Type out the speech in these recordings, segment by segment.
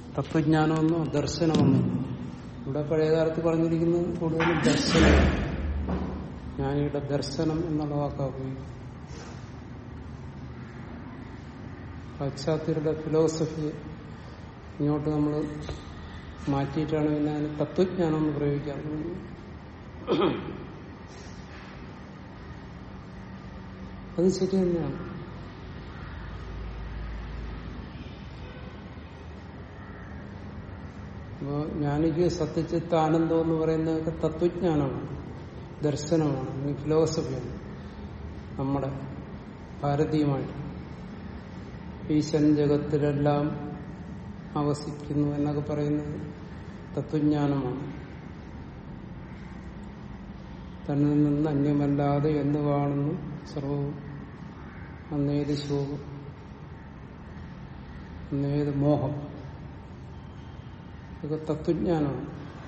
തത്വജ്ഞാനമെന്നോ ദർശനമെന്നോ ഇവിടെ പഴയകാലത്ത് പറഞ്ഞിരിക്കുന്നത് കൂടുതലും ദർശനം ജ്ഞാനിയുടെ ദർശനം എന്നുള്ള വാക്കാ ഉപയോഗിക്കും പാശ്ചാത്യരുടെ ഫിലോസഫി ഇങ്ങോട്ട് നമ്മൾ മാറ്റിയിട്ടാണ് പിന്നെ അതിന് തത്വജ്ഞാനം എന്ന് പ്രയോഗിക്കാൻ തുടങ്ങിയത് അത് ശരി തന്നെയാണ് അപ്പോ ജ്ഞാനിക്ക് സത്യചിത്ത ആനന്ദം എന്ന് പറയുന്നതൊക്കെ തത്വജ്ഞാനമാണ് ദർശനമാണ് ഈ ഫിലോസഫിയാണ് നമ്മുടെ ഭാരതീയമായിട്ട് ഈശ്വരൻ ജഗത്തിലെല്ലാം അവസിക്കുന്നു എന്നൊക്കെ പറയുന്നത് തത്വജ്ഞാനമാണ് തന്നിൽ നിന്ന് അന്യമല്ലാതെ എന്ന് കാണുന്നു സർവവും അന്നേത് ശോകം അന്നേത് മോഹം ഇതൊക്കെ തത്വജ്ഞാനമാണ്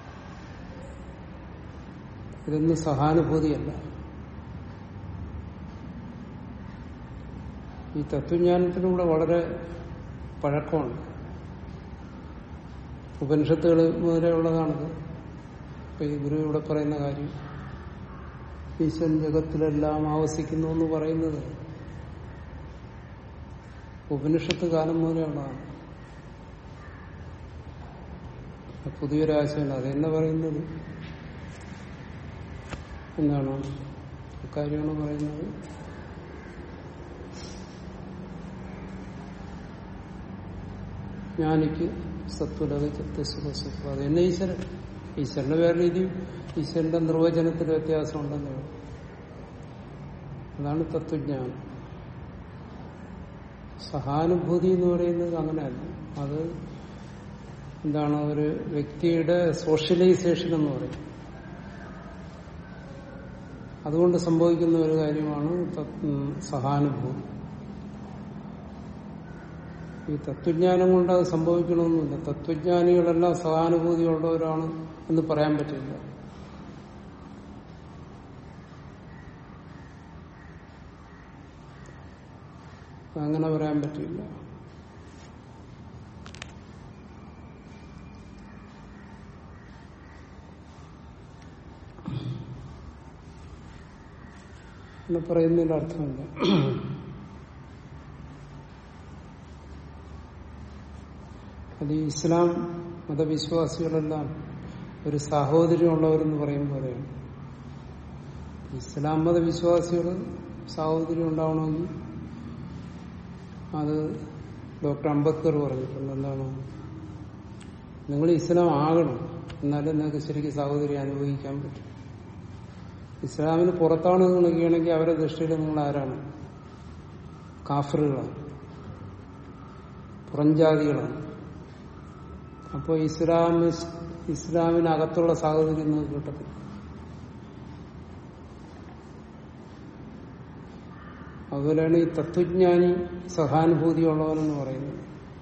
ഇതൊന്നും സഹാനുഭൂതിയല്ല ഈ തത്വജ്ഞാനത്തിലൂടെ വളരെ പഴക്കമുണ്ട് ഉപനിഷത്തുകൾ മുതലേ ഉള്ളതാണിത് ഇപ്പൊ ഈ ഗുരു ഇവിടെ പറയുന്ന കാര്യം ഈശ്വരൻ ജഗത്തിലെല്ലാം ആവസിക്കുന്നു എന്ന് പറയുന്നത് ഉപനിഷത്ത് കാലം മുതലേ ഉള്ളതാണ് പുതിയൊരാശയമാണ് അതെന്നെ പറയുന്നത് എന്താണ് കാര്യമാണ് പറയുന്നത് ജ്ഞാനിക്ക് സത്വലത ചിത്തസുഖസുഖം അത് തന്നെ ഈശ്വരൻ ഈശ്വരന്റെ വേറെ രീതിയും ഈശ്വരന്റെ നിർവചനത്തിൽ വ്യത്യാസമുണ്ടെന്ന് അതാണ് തത്വജ്ഞാനം സഹാനുഭൂതി എന്ന് പറയുന്നത് അങ്ങനെയല്ല അത് എന്താണ് ഒരു വ്യക്തിയുടെ സോഷ്യലൈസേഷൻ എന്ന് പറയും അതുകൊണ്ട് സംഭവിക്കുന്ന ഒരു കാര്യമാണ് സഹാനുഭൂതി ഈ തത്വജ്ഞാനം കൊണ്ട് അത് സംഭവിക്കണമെന്നില്ല തത്വജ്ഞാനികളെല്ലാം സഹാനുഭൂതി ഉള്ളവരാണ് എന്ന് പറയാൻ പറ്റില്ല അങ്ങനെ പറയാൻ പറ്റില്ല എന്ന് പറയുന്നതിന്റെ അർത്ഥമില്ല അത് ഈ ഇസ്ലാം മതവിശ്വാസികളെല്ലാം ഒരു സാഹോദര്യമുള്ളവരെന്ന് പറയും പോലെയാണ് ഇസ്ലാം മതവിശ്വാസികൾ സാഹോദര്യം ഉണ്ടാവണമെങ്കിൽ അത് ഡോക്ടർ അംബേദ്കർ പറഞ്ഞിട്ടുണ്ട് എന്താണ് നിങ്ങൾ ഇസ്ലാം ആകണം എന്നാലേ നിങ്ങൾക്ക് ശരിക്കും സാഹോദര്യം അനുഭവിക്കാൻ പറ്റും ഇസ്ലാമിന് പുറത്താണ് നിങ്ങൾ നിൽക്കുകയാണെങ്കിൽ അവരുടെ ദൃഷ്ടിയിൽ നിങ്ങൾ ആരാണ് കാഫറുകളാണ് പുറംജാതികളാണ് അപ്പോൾ ഇസ്ലാം ഇസ്ലാമിനകത്തുള്ള സാഹചര്യം നിങ്ങൾക്ക് കിട്ടത്തില്ല അതുപോലെയാണ് ഈ തത്വജ്ഞാനി സഹാനുഭൂതിയുള്ളവനെന്ന് പറയുന്നത്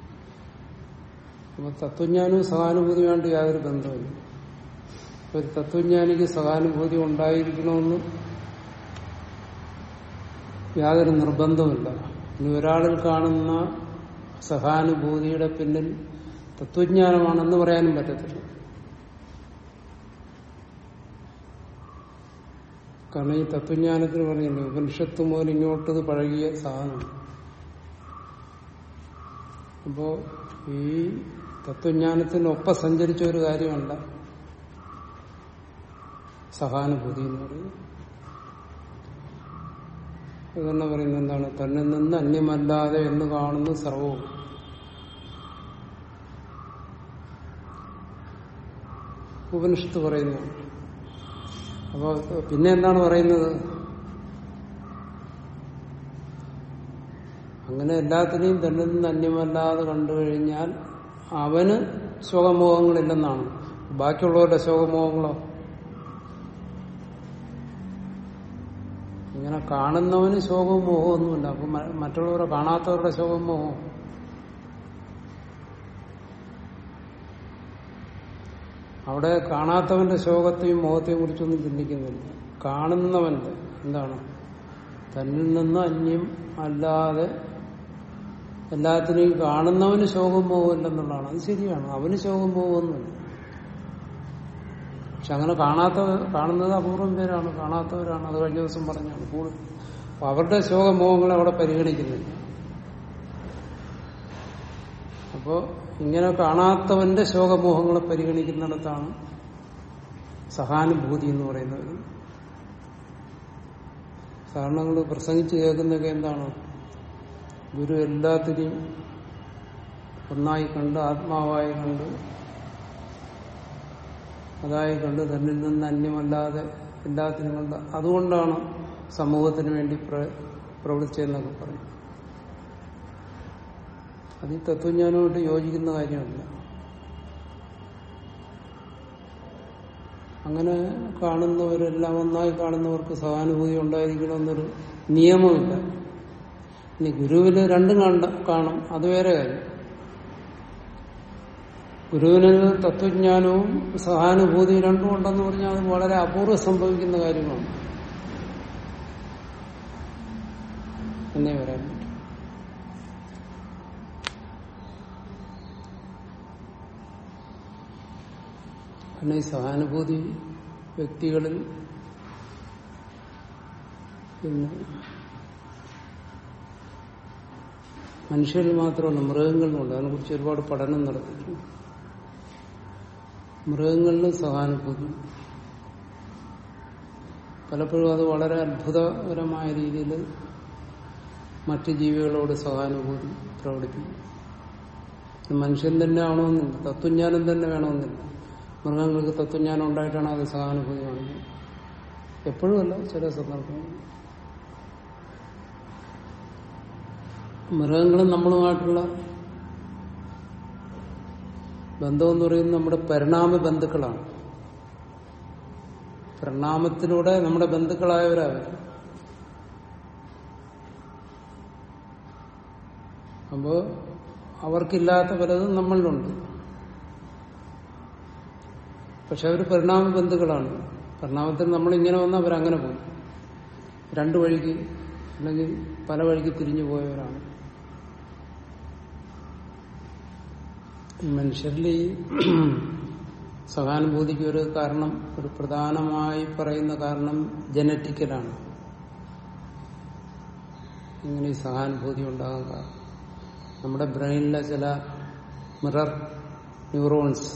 അപ്പൊ തത്വജ്ഞാനവും സഹാനുഭൂതിയുമായിട്ട് യാതൊരു ബന്ധമില്ല ഒരു തത്വജ്ഞാനിക്ക് സഹാനുഭൂതി ഉണ്ടായിരിക്കണമെന്ന് യാതൊരു നിർബന്ധമില്ല ഇനി ഒരാളിൽ കാണുന്ന സഹാനുഭൂതിയുടെ പിന്നിൽ തത്വജ്ഞാനമാണെന്ന് പറയാനും പറ്റത്തില്ല കാരണം ഈ തത്വജ്ഞാനത്തിന് പറയുന്നത് ഉപനിഷത്ത് മുതൽ ഇങ്ങോട്ടത് പഴകിയ സാധനം അപ്പോ ഈ തത്വജ്ഞാനത്തിനൊപ്പം സഞ്ചരിച്ച ഒരു കാര്യമല്ല സഹാനുഭൂതി എന്ന് പറയുന്നത് ഇതെന്നെ പറയുന്നത് എന്താണ് തന്നിൽ നിന്ന് അന്യമല്ലാതെ എന്ന് കാണുന്ന സർവവും ഉപനിഷത്ത് പറയുന്നു അപ്പൊ പിന്നെ എന്താണ് പറയുന്നത് അങ്ങനെ എല്ലാത്തിനെയും തന്നിൽ നിന്ന് അന്യമല്ലാതെ കണ്ടു കഴിഞ്ഞാൽ അവന് ശോകമോഹങ്ങളില്ലെന്നാണ് ബാക്കിയുള്ളവരുടെ ശോകമോഹങ്ങളോ ഇങ്ങനെ കാണുന്നവന് ശോകവും മോഹവും ഒന്നുമില്ല അപ്പൊ മറ്റുള്ളവരെ കാണാത്തവരുടെ ശോകവും മോഹവും അവിടെ കാണാത്തവന്റെ ശോകത്തെയും മോഹത്തെയും കുറിച്ചൊന്നും ചിന്തിക്കുന്നില്ല കാണുന്നവന്റെ എന്താണ് തന്നിൽ നിന്ന് അന്യം അല്ലാതെ എല്ലാത്തിനെയും കാണുന്നവന് ശോകം പോകില്ലെന്നുള്ളതാണ് അത് ശരിയാണ് അവന് ശോകം പോകുന്നില്ല പക്ഷെ അങ്ങനെ കാണാത്ത കാണുന്നത് അപൂർവം പേരാണ് കാണാത്തവരാണ് അത് കഴിഞ്ഞ ദിവസം പറഞ്ഞാണ് കൂടുതൽ അപ്പൊ അവരുടെ ശോകമോഹങ്ങളെ അവിടെ പരിഗണിക്കുന്നില്ല അപ്പോ ഇങ്ങനെ കാണാത്തവന്റെ ശോകമോഹങ്ങളെ പരിഗണിക്കുന്നിടത്താണ് സഹാനുഭൂതി എന്ന് പറയുന്നത് കാരണങ്ങൾ പ്രസംഗിച്ച് കേൾക്കുന്നതൊക്കെ എന്താണ് ഗുരു എല്ലാത്തിനെയും ഒന്നായി കണ്ട് ആത്മാവായി കണ്ട് അതായി കണ്ട് തന്നിൽ നിന്ന് അന്യമല്ലാതെ എല്ലാത്തിനും കണ്ട് അതുകൊണ്ടാണ് സമൂഹത്തിന് വേണ്ടി പ്ര- പ്രവർത്തിച്ചതെന്നൊക്കെ പറയും അത് ഈ തത്വജ്ഞാനമായിട്ട് യോജിക്കുന്ന കാര്യമല്ല അങ്ങനെ കാണുന്നവരെല്ലാം ഒന്നായി കാണുന്നവർക്ക് സഹാനുഭൂതി ഉണ്ടായിരിക്കണമെന്നൊരു നിയമമില്ല ഇനി ഗുരുവിന് രണ്ടും കണ്ട കാണും അത് വേറെ കാര്യം ഗുരുവിന് തത്വജ്ഞാനവും സഹാനുഭൂതി രണ്ടും ഉണ്ടെന്ന് പറഞ്ഞാൽ അത് വളരെ അപൂർവം സംഭവിക്കുന്ന കാര്യമാണ് എന്നേ പറയാൻ പറ്റും കാരണം ഈ സഹാനുഭൂതി വ്യക്തികളിൽ പിന്നെ മനുഷ്യരിൽ മാത്രമല്ല മൃഗങ്ങളിലുണ്ട് അതിനെക്കുറിച്ച് ഒരുപാട് പഠനം നടത്തിയിട്ടുണ്ട് മൃഗങ്ങളിലും സഹാനുഭൂതി പലപ്പോഴും അത് വളരെ അത്ഭുതകരമായ രീതിയിൽ മറ്റ് ജീവികളോട് സഹാനുഭൂതി പ്രകടിപ്പിക്കും ഇത് മനുഷ്യൻ തന്നെ ആവണമെന്നില്ല തത്വജ്ഞാനം തന്നെ വേണമെന്നില്ല മൃഗങ്ങൾക്ക് തത്വജ്ഞാനം ഉണ്ടായിട്ടാണ് അത് സഹാനുഭൂതി കാണിക്കുന്നത് എപ്പോഴുമല്ല ചില സന്ദർഭങ്ങളിൽ മൃഗങ്ങളും നമ്മളുമായിട്ടുള്ള ബന്ധമെന്ന് പറയുന്നത് നമ്മുടെ പരിണാമ ബന്ധുക്കളാണ് പരിണാമത്തിലൂടെ നമ്മുടെ ബന്ധുക്കളായവരാവർ അപ്പോ അവർക്കില്ലാത്ത പലതും നമ്മളിലുണ്ട് പക്ഷെ അവർ പരിണാമ ബന്ധുക്കളാണ് പരിണാമത്തിൽ നമ്മളിങ്ങനെ വന്നാൽ അവരങ്ങനെ പോകും രണ്ടു വഴിക്ക് അല്ലെങ്കിൽ പല വഴിക്ക് തിരിഞ്ഞു പോയവരാണ് ഈ മനുഷ്യരിൽ ഈ സഹാനുഭൂതിക്ക് ഒരു കാരണം ഒരു പ്രധാനമായി പറയുന്ന കാരണം ജനറ്റിക്കലാണ് ഇങ്ങനെ ഈ സഹാനുഭൂതി ഉണ്ടാകാൻ കാരണം നമ്മുടെ ബ്രെയിനിലെ ചില മിറർ ന്യൂറോൺസ്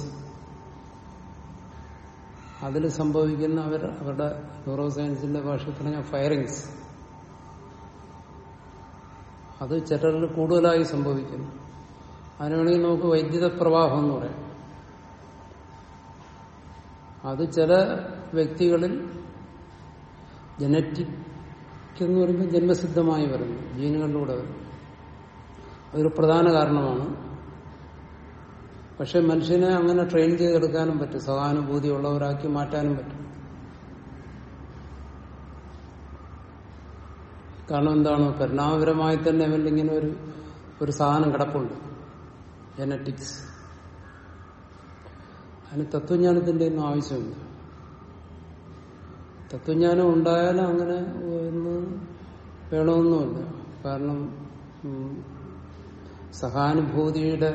അതിൽ സംഭവിക്കുന്ന അവർ അവരുടെ ന്യൂറോ സയൻസിന്റെ ഭാഷയിൽ പറഞ്ഞ ഫയറിങ്സ് അത് ചിലരിൽ കൂടുതലായി സംഭവിക്കുന്നു അതിന് വേണമെങ്കിൽ നമുക്ക് വൈദ്യുത പ്രവാഹം എന്ന് പറയാം അത് ചില വ്യക്തികളിൽ ജനറ്റിക് എന്ന് പറയുമ്പോൾ ജന്മസിദ്ധമായി വരുന്നു ജീനുകളിലൂടെ വരുന്നു അതൊരു പ്രധാന കാരണമാണ് പക്ഷെ മനുഷ്യനെ അങ്ങനെ ട്രെയിൻ ചെയ്തെടുക്കാനും പറ്റും സഹാനുഭൂതി ഉള്ളവരാക്കി മാറ്റാനും പറ്റും കാരണം എന്താണ് പരിണാമപരമായി തന്നെ അവന്റെ ഇങ്ങനെ ഒരു ഒരു സാധനം കിടപ്പുണ്ട് ജനറ്റിക്സ് അതിന് തത്വജ്ഞാനത്തിന്റെ ഒന്നും ആവശ്യമില്ല തത്വജ്ഞാനം ഉണ്ടായാലും അങ്ങനെ ഒന്ന് വേണമെന്നുമില്ല കാരണം ഉം, സഹാനുഭൂതിയുടെ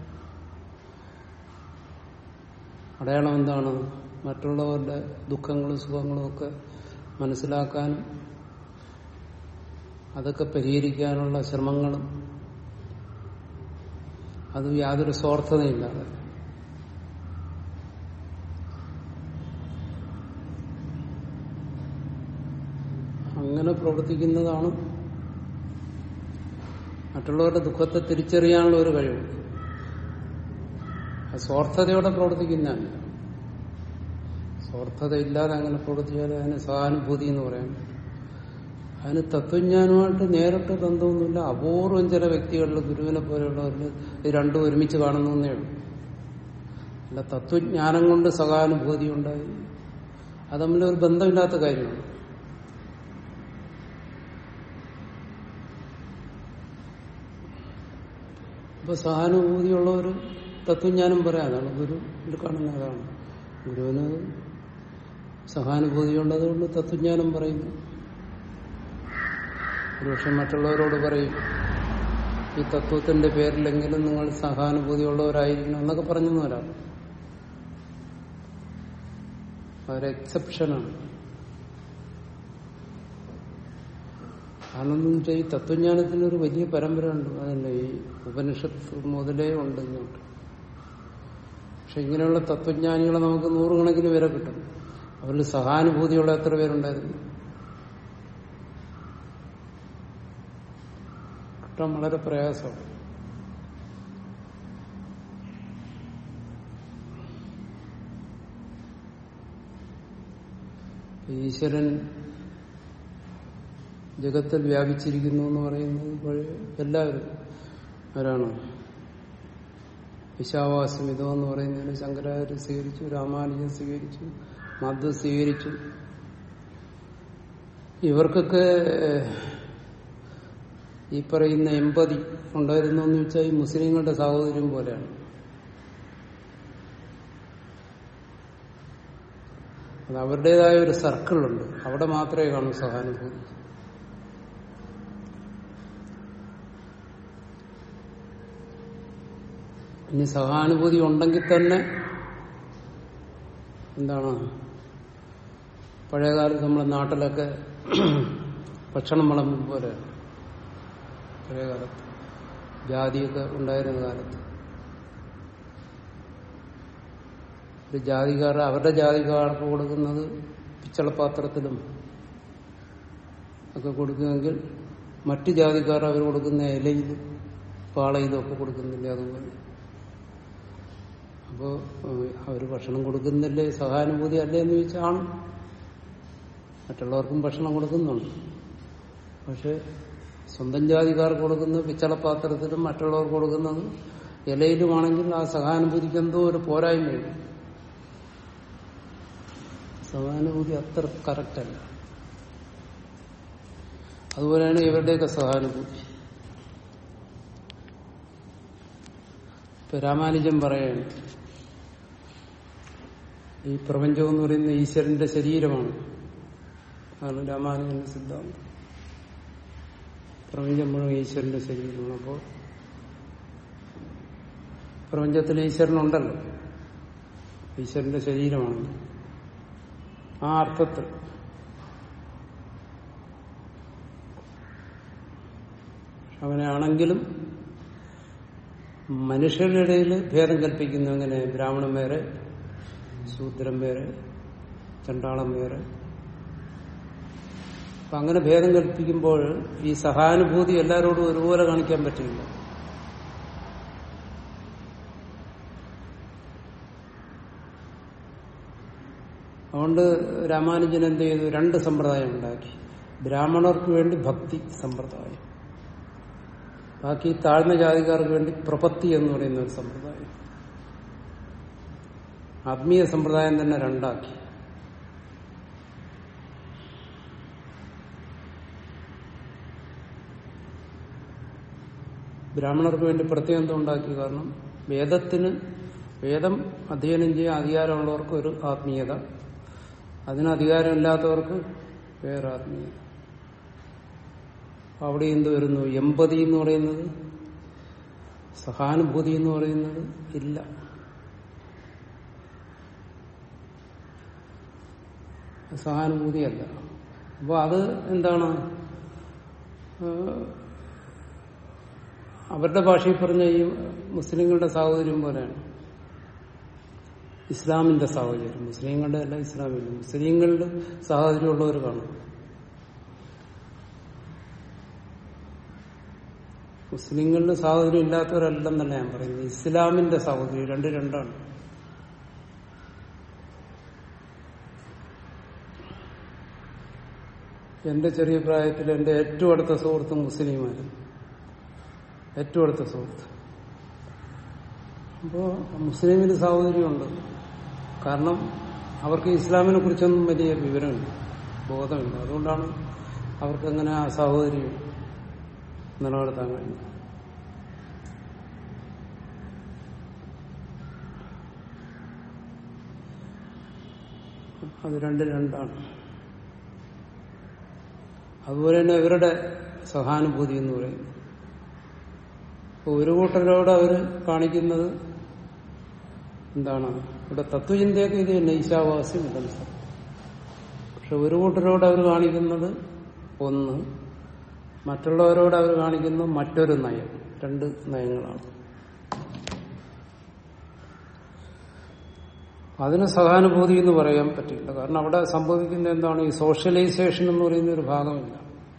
അടയാളം എന്താണ് മറ്റുള്ളവരുടെ ദുഃഖങ്ങളും സുഖങ്ങളും ഒക്കെ മനസ്സിലാക്കാനും അതൊക്കെ പരിഹരിക്കാനുള്ള ശ്രമങ്ങളും അത് യാതൊരു സ്വാർത്ഥതയില്ലാതെ അങ്ങനെ പ്രവർത്തിക്കുന്നതാണ് മറ്റുള്ളവരുടെ ദുഃഖത്തെ തിരിച്ചറിയാനുള്ള ഒരു കഴിവ് അത് സ്വാർത്ഥതയോടെ പ്രവർത്തിക്കുന്നതല്ല സ്വാർത്ഥതയില്ലാതെ അങ്ങനെ പ്രവർത്തിച്ചാൽ അതിന് സഹാനുഭൂതി എന്ന് പറയാൻ അതിന് തത്വജ്ഞാനമായിട്ട് നേരിട്ട് ബന്ധമൊന്നുമില്ല അപൂർവം ചില വ്യക്തികളിൽ ഗുരുവിനെ പോലെയുള്ളവരിൽ ഇത് രണ്ടും ഒരുമിച്ച് കാണുന്നേ ഉള്ളൂ അല്ല തത്വജ്ഞാനം കൊണ്ട് സഹാനുഭൂതി ഉണ്ടായി അത് തമ്മിലൊരു ബന്ധമില്ലാത്ത കാര്യമാണ് അപ്പൊ സഹാനുഭൂതിയുള്ള ഒരു തത്വജ്ഞാനം പറയാം അതാണ് ഗുരു ഇതിൽ കാണുന്ന അതാണ് ഗുരുവിന് സഹാനുഭൂതിയുള്ളതുകൊണ്ട് തത്വജ്ഞാനം പറയുന്നു ഒരുപക്ഷെ മറ്റുള്ളവരോട് പറയും ഈ തത്വത്തിന്റെ പേരിലെങ്കിലും നിങ്ങൾ സഹാനുഭൂതിയുള്ളവരായിരിക്കണം എന്നൊക്കെ പറഞ്ഞെന്ന് വരാം അതൊരു എക്സെപ്ഷനാണ് കാരണം എന്ന് വെച്ചാൽ ഈ തത്വജ്ഞാനത്തിന് ഒരു വലിയ പരമ്പര ഉണ്ട് അതല്ലേ ഈ ഉപനിഷത്ത് മുതലേ ഉണ്ട് ഇങ്ങോട്ട് പക്ഷെ ഇങ്ങനെയുള്ള തത്വജ്ഞാനികളെ നമുക്ക് നൂറുകണക്കിന് പേരെ കിട്ടും അവരിൽ സഹാനുഭൂതിയുള്ള എത്ര പേരുണ്ടായിരുന്നു കിട്ടാൻ വളരെ പ്രയാസമാണ് ഈശ്വരൻ ജഗത്തിൽ വ്യാപിച്ചിരിക്കുന്നു എന്ന് പറയുന്നത് പഴയ എല്ലാവരും ആരാണ് വിശാവാസമിതം എന്ന് പറയുന്നതിന് ശങ്കരാചാര്യ സ്വീകരിച്ചു രാമാനുജൻ സ്വീകരിച്ചു മധു സ്വീകരിച്ചു ഇവർക്കൊക്കെ ഈ പറയുന്ന എമ്പതി ഉണ്ടായിരുന്നു എന്ന് വെച്ചാൽ ഈ മുസ്ലിങ്ങളുടെ സാഹോദര്യം പോലെയാണ് അത് അവരുടേതായ ഒരു സർക്കിളുണ്ട് അവിടെ മാത്രമേ കാണൂ സഹാനുഭൂതി ഇനി സഹാനുഭൂതി ഉണ്ടെങ്കിൽ തന്നെ എന്താണ് പഴയകാലത്ത് നമ്മുടെ നാട്ടിലൊക്കെ ഭക്ഷണം വിളമ്പും പോലെ പഴയകാലത്ത് ജാതിയൊക്കെ ഉണ്ടായിരുന്ന കാലത്ത് ഒരു ജാതിക്കാർ അവരുടെ ജാതിക്കാർക്ക് കൊടുക്കുന്നത് പിച്ചളപാത്രത്തിലും ഒക്കെ കൊടുക്കുമെങ്കിൽ മറ്റു ജാതിക്കാർ അവർ കൊടുക്കുന്ന ഇലയിലും പാളയിലും ഒക്കെ കൊടുക്കുന്നില്ല അതുപോലെ അപ്പോ അവർ ഭക്ഷണം കൊടുക്കുന്നില്ലേ സഹാനുഭൂതി അല്ലേ എന്ന് ചോദിച്ചാൽ ആണ് മറ്റുള്ളവർക്കും ഭക്ഷണം കൊടുക്കുന്നുണ്ട് പക്ഷെ സ്വന്തം ജാതിക്കാർക്ക് കൊടുക്കുന്ന പിച്ചളപാത്രത്തിലും മറ്റുള്ളവർക്ക് കൊടുക്കുന്നത് ഇലയിലുമാണെങ്കിൽ ആ സഹാനുഭൂതിക്ക് എന്തോ ഒരു പോരായ്മയുണ്ട് സഹാനുഭൂതി അത്ര കറക്റ്റ് അല്ല അതുപോലെയാണ് ഇവരുടെയൊക്കെ സഹാനുഭൂതി ഇപ്പൊ രാമാനുജൻ പറയാണ് ഈ പ്രപഞ്ചം എന്ന് പറയുന്ന ഈശ്വരന്റെ ശരീരമാണ് അതാണ് രാമാനുജന്റെ സിദ്ധാന്തം പ്രപഞ്ചം മുഴുവൻ ഈശ്വരന്റെ ശരീരമാണ് അപ്പോൾ പ്രപഞ്ചത്തിൽ ഈശ്വരനുണ്ടല്ലോ ഈശ്വരന്റെ ശരീരമാണ് ആ അർത്ഥത്തിൽ അവനാണെങ്കിലും മനുഷ്യരുടെ ഇടയിൽ ഭേദം കൽപ്പിക്കുന്നു അങ്ങനെ ബ്രാഹ്മണൻ വേറെ ശൂദ്രൻ വേറെ ചണ്ടാളം വേറെ അപ്പൊ അങ്ങനെ ഭേദം കൽപ്പിക്കുമ്പോൾ ഈ സഹാനുഭൂതി എല്ലാവരോടും ഒരുപോലെ കാണിക്കാൻ പറ്റില്ല അതുകൊണ്ട് രാമാനുജൻ എന്ത് ചെയ്തു രണ്ട് സമ്പ്രദായം ഉണ്ടാക്കി ബ്രാഹ്മണർക്ക് വേണ്ടി ഭക്തി സമ്പ്രദായം ബാക്കി താഴ്ന്ന ജാതിക്കാർക്ക് വേണ്ടി പ്രപത്തി എന്ന് പറയുന്ന ഒരു സമ്പ്രദായം ആത്മീയ സമ്പ്രദായം തന്നെ രണ്ടാക്കി ബ്രാഹ്മണർക്ക് വേണ്ടി പ്രത്യേകം എന്തോ ഉണ്ടാക്കി കാരണം വേദത്തിന് വേദം അധ്യയനം ചെയ്യാൻ അധികാരമുള്ളവർക്ക് ഒരു ആത്മീയത അതിന് അധികാരമില്ലാത്തവർക്ക് വേറെ ആത്മീയത അവിടെ എന്ത് വരുന്നു എമ്പതി എന്ന് പറയുന്നത് സഹാനുഭൂതി എന്ന് പറയുന്നത് ഇല്ല സഹാനുഭൂതിയല്ല അപ്പോൾ അത് എന്താണ് അവരുടെ ഭാഷയിൽ പറഞ്ഞ ഈ മുസ്ലിങ്ങളുടെ സാഹചര്യം പോലെയാണ് ഇസ്ലാമിന്റെ സാഹചര്യം മുസ്ലിങ്ങളുടെ അല്ല ഇസ്ലാമിന്റെ മുസ്ലിങ്ങളുടെ സാഹചര്യമുള്ളവർ കാണും മുസ്ലിങ്ങളുടെ സാഹചര്യം ഇല്ലാത്തവരല്ലെന്നല്ല ഞാൻ പറയുന്നത് ഇസ്ലാമിന്റെ സാഹചര്യം രണ്ട് രണ്ടാണ് എന്റെ ചെറിയ പ്രായത്തിൽ എന്റെ ഏറ്റവും അടുത്ത സുഹൃത്ത് മുസ്ലിമായിരുന്നു ഏറ്റവും അടുത്ത സുഹൃത്ത് അപ്പോ മുസ്ലിമിന് സാഹചര്യമുണ്ട് കാരണം അവർക്ക് ഇസ്ലാമിനെ കുറിച്ചൊന്നും വലിയ വിവരമില്ല ബോധമില്ല അതുകൊണ്ടാണ് അവർക്കങ്ങനെ ആ സാഹോദര്യം നിലനിർത്താൻ കഴിഞ്ഞത് അത് രണ്ട് രണ്ടാണ് അതുപോലെ തന്നെ ഇവരുടെ സഹാനുഭൂതി എന്ന് പറയുന്നത് അപ്പൊ ഒരു കൂട്ടരോട് അവർ കാണിക്കുന്നത് എന്താണ് ഇവിടെ തത്വചിന്തയൊക്കെ ഇത് തന്നെ ഈശാവാസ്യം ഇതല്ല പക്ഷെ ഒരു കൂട്ടരോട് അവർ കാണിക്കുന്നത് ഒന്ന് മറ്റുള്ളവരോട് അവർ കാണിക്കുന്നത് മറ്റൊരു നയം രണ്ട് നയങ്ങളാണ് അതിന് സഹാനുഭൂതി എന്ന് പറയാൻ പറ്റില്ല കാരണം അവിടെ സംഭവിക്കുന്ന എന്താണ് ഈ സോഷ്യലൈസേഷൻ എന്ന് പറയുന്ന ഒരു ഭാഗമില്ല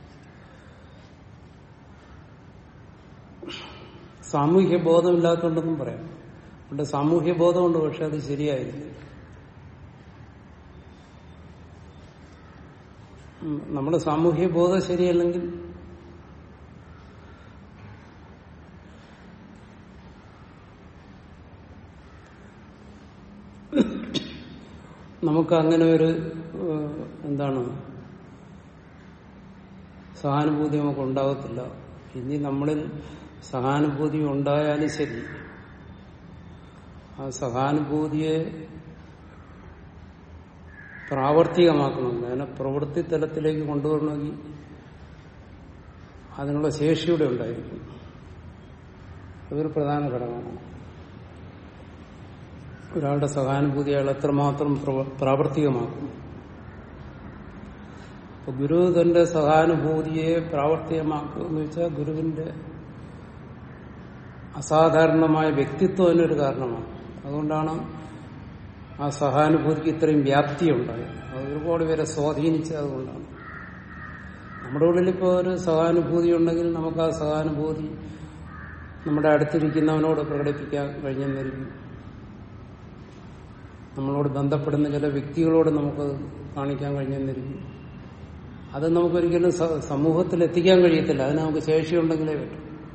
സാമൂഹ്യ ബോധമില്ലാത്തതുകൊണ്ടൊന്നും പറയാം അവിടെ സാമൂഹ്യ ബോധമുണ്ട് പക്ഷെ അത് ശരിയായിരുന്നു ഉം, നമ്മുടെ സാമൂഹ്യ ബോധം ശരിയല്ലെങ്കിൽ നമുക്ക് അങ്ങനെ ഒരു ഏഹ്, എന്താണ് സഹാനുഭൂതി നമുക്ക് ഉണ്ടാകത്തില്ല ഇനി നമ്മളിൽ സഹാനുഭൂതി ഉണ്ടായാലും ശരി ആ സഹാനുഭൂതിയെ പ്രാവർത്തികമാക്കണം അതിനെ പ്രവൃത്തി തലത്തിലേക്ക് കൊണ്ടുവരണമെങ്കിൽ അതിനുള്ള ശേഷിയുടെ ഉണ്ടായിരിക്കും അതൊരു പ്രധാന ഘടകമാണ് ഒരാളുടെ സഹാനുഭൂതി അയാൾ എത്രമാത്രം പ്രവ- പ്രാവർത്തികമാക്കും അപ്പൊ ഗുരു തന്റെ സഹാനുഭൂതിയെ പ്രാവർത്തികമാക്കുക എന്ന് വെച്ചാൽ ഗുരുവിന്റെ അസാധാരണമായ വ്യക്തിത്വം അതിനൊരു കാരണമാണ് അതുകൊണ്ടാണ് ആ സഹാനുഭൂതിക്ക് ഇത്രയും വ്യാപ്തി ഉണ്ടായത് അത് ഒരുപാട് പേരെ സ്വാധീനിച്ചത് അതുകൊണ്ടാണ് നമ്മുടെ ഉള്ളിൽ ഇപ്പോൾ ഒരു സഹാനുഭൂതി ഉണ്ടെങ്കിൽ നമുക്ക് ആ സഹാനുഭൂതി നമ്മുടെ അടുത്തിരിക്കുന്നവനോട് പ്രകടിപ്പിക്കാൻ കഴിഞ്ഞെന്നിരിക്കും നമ്മളോട് ബന്ധപ്പെടുന്ന ചില വ്യക്തികളോട് നമുക്ക് കാണിക്കാൻ കഴിഞ്ഞെന്നിരിക്കും അത് നമുക്കൊരിക്കലും സ- സമൂഹത്തിൽ എത്തിക്കാൻ കഴിയത്തില്ല അതിന് നമുക്ക് ശേഷിയുണ്ടെങ്കിലേ പറ്റും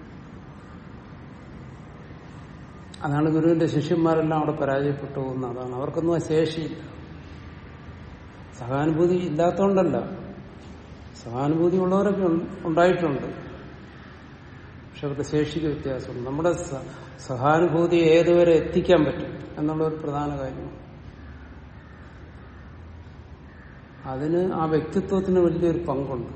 അതാണ് ഗുരുവിന്റെ ശിഷ്യന്മാരെല്ലാം അവിടെ പരാജയപ്പെട്ടു പോകുന്നത് അതാണ് അവർക്കൊന്നും ആ ശേഷിയില്ല സഹാനുഭൂതി ഇല്ലാത്തതുകൊണ്ടല്ല സഹാനുഭൂതി ഉള്ളവരൊക്കെ ഉൺ- ഉണ്ടായിട്ടുണ്ട് പക്ഷെ അവരുടെ ശേഷിക്ക് വ്യത്യാസമുണ്ട് നമ്മുടെ സ- സഹാനുഭൂതി ഏതുവരെ എത്തിക്കാൻ പറ്റും എന്നുള്ള ഒരു പ്രധാന കാര്യമാണ് അതിന് ആ വ്യക്തിത്വത്തിന് വലിയൊരു പങ്കുണ്ട്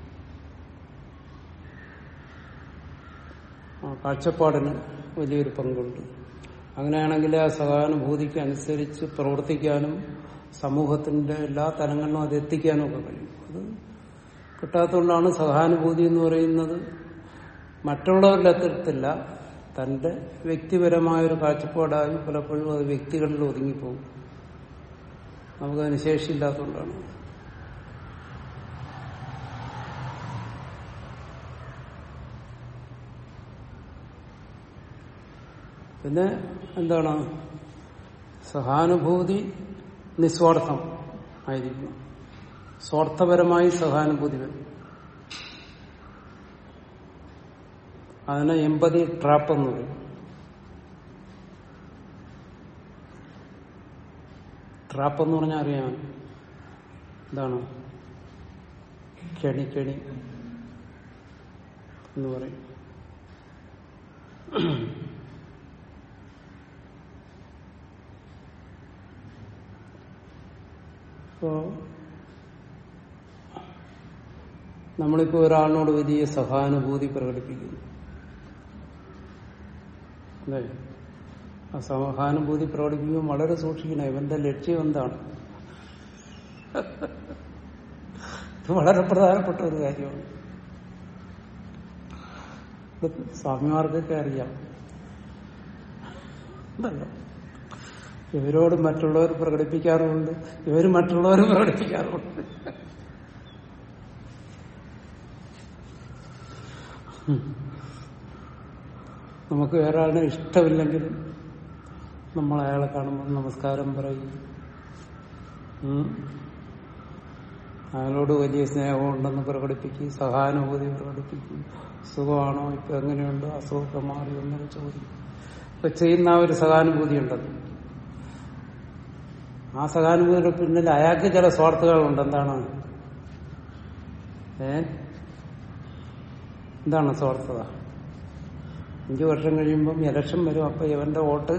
ആ കാഴ്ചപ്പാടിന് വലിയൊരു പങ്കുണ്ട് അങ്ങനെയാണെങ്കിൽ ആ സഹാനുഭൂതിക്ക് അനുസരിച്ച് പ്രവർത്തിക്കാനും സമൂഹത്തിന്റെ എല്ലാ തലങ്ങളിലും അത് എത്തിക്കാനും ഒക്കെ കഴിയും അത് കിട്ടാത്തതുകൊണ്ടാണ് സഹാനുഭൂതി എന്ന് പറയുന്നത് മറ്റുള്ളവരുടെ എത്തത്തില്ല തന്റെ വ്യക്തിപരമായ ഒരു കാഴ്ചപ്പാടായി പലപ്പോഴും അത് വ്യക്തികളിൽ ഒതുങ്ങിപ്പോകും നമുക്കതിന് ശേഷിയില്ലാത്തതുകൊണ്ടാണ് പിന്നെ എന്താണ് സഹാനുഭൂതി നിസ്വാർത്ഥം ആയിരിക്കണം സ്വാർത്ഥപരമായി സഹാനുഭൂതി വരും അതിനെ എമ്പതി ട്രാപ്പ് എന്ന് പറയും ട്രാപ്പ് എന്ന് പറഞ്ഞാൽ അറിയാം എന്താണ് കെണി കെണി എന്ന് പറയും ഇപ്പോ നമ്മളിപ്പോ ഒരാളിനോട് വലിയ സഹാനുഭൂതി പ്രകടിപ്പിക്കുന്നു അല്ലേ ആ സഹാനുഭൂതി പ്രകടിപ്പിക്കുമ്പോൾ വളരെ സൂക്ഷിക്കണം ഇവന്റെ ലക്ഷ്യം എന്താണ് ഇത് വളരെ പ്രധാനപ്പെട്ട ഒരു കാര്യമാണ് ഇത് സ്വാമിമാർക്കൊക്കെ അറിയാം ഉണ്ടല്ലോ ഇവരോട് മറ്റുള്ളവർ പ്രകടിപ്പിക്കാറുമുണ്ട് ഇവർ മറ്റുള്ളവർ പ്രകടിപ്പിക്കാറുമുണ്ട് നമുക്ക് വേറെ ആളിനെ ഇഷ്ടമില്ലെങ്കിൽ നമ്മൾ അയാളെ കാണുമ്പോൾ നമസ്കാരം പറയും ഉം. അയാളോട് വലിയ സ്നേഹമുണ്ടെന്ന് പ്രകടിപ്പിക്കും സഹാനുഭൂതി പ്രകടിപ്പിക്കും സുഖമാണോ ഇപ്പൊ എങ്ങനെയുണ്ട് അസുഖമൊക്കെ മാറി എന്നൊക്കെ ചോദിക്കും ഇപ്പൊ ചെയ്യുന്ന ആ ഒരു സഹാനുഭൂതി ഉണ്ടല്ലോ ആ സഹാനുഭൂതിയുടെ പിന്നിൽ അയാൾക്ക് ചില സ്വാർത്ഥതകളുണ്ട് എന്താണ് ഏ എന്താണ് സ്വാർത്ഥത അഞ്ചു വർഷം കഴിയുമ്പം ഇലക്ഷൻ വരും അപ്പൊ ഇവന്റെ വോട്ട്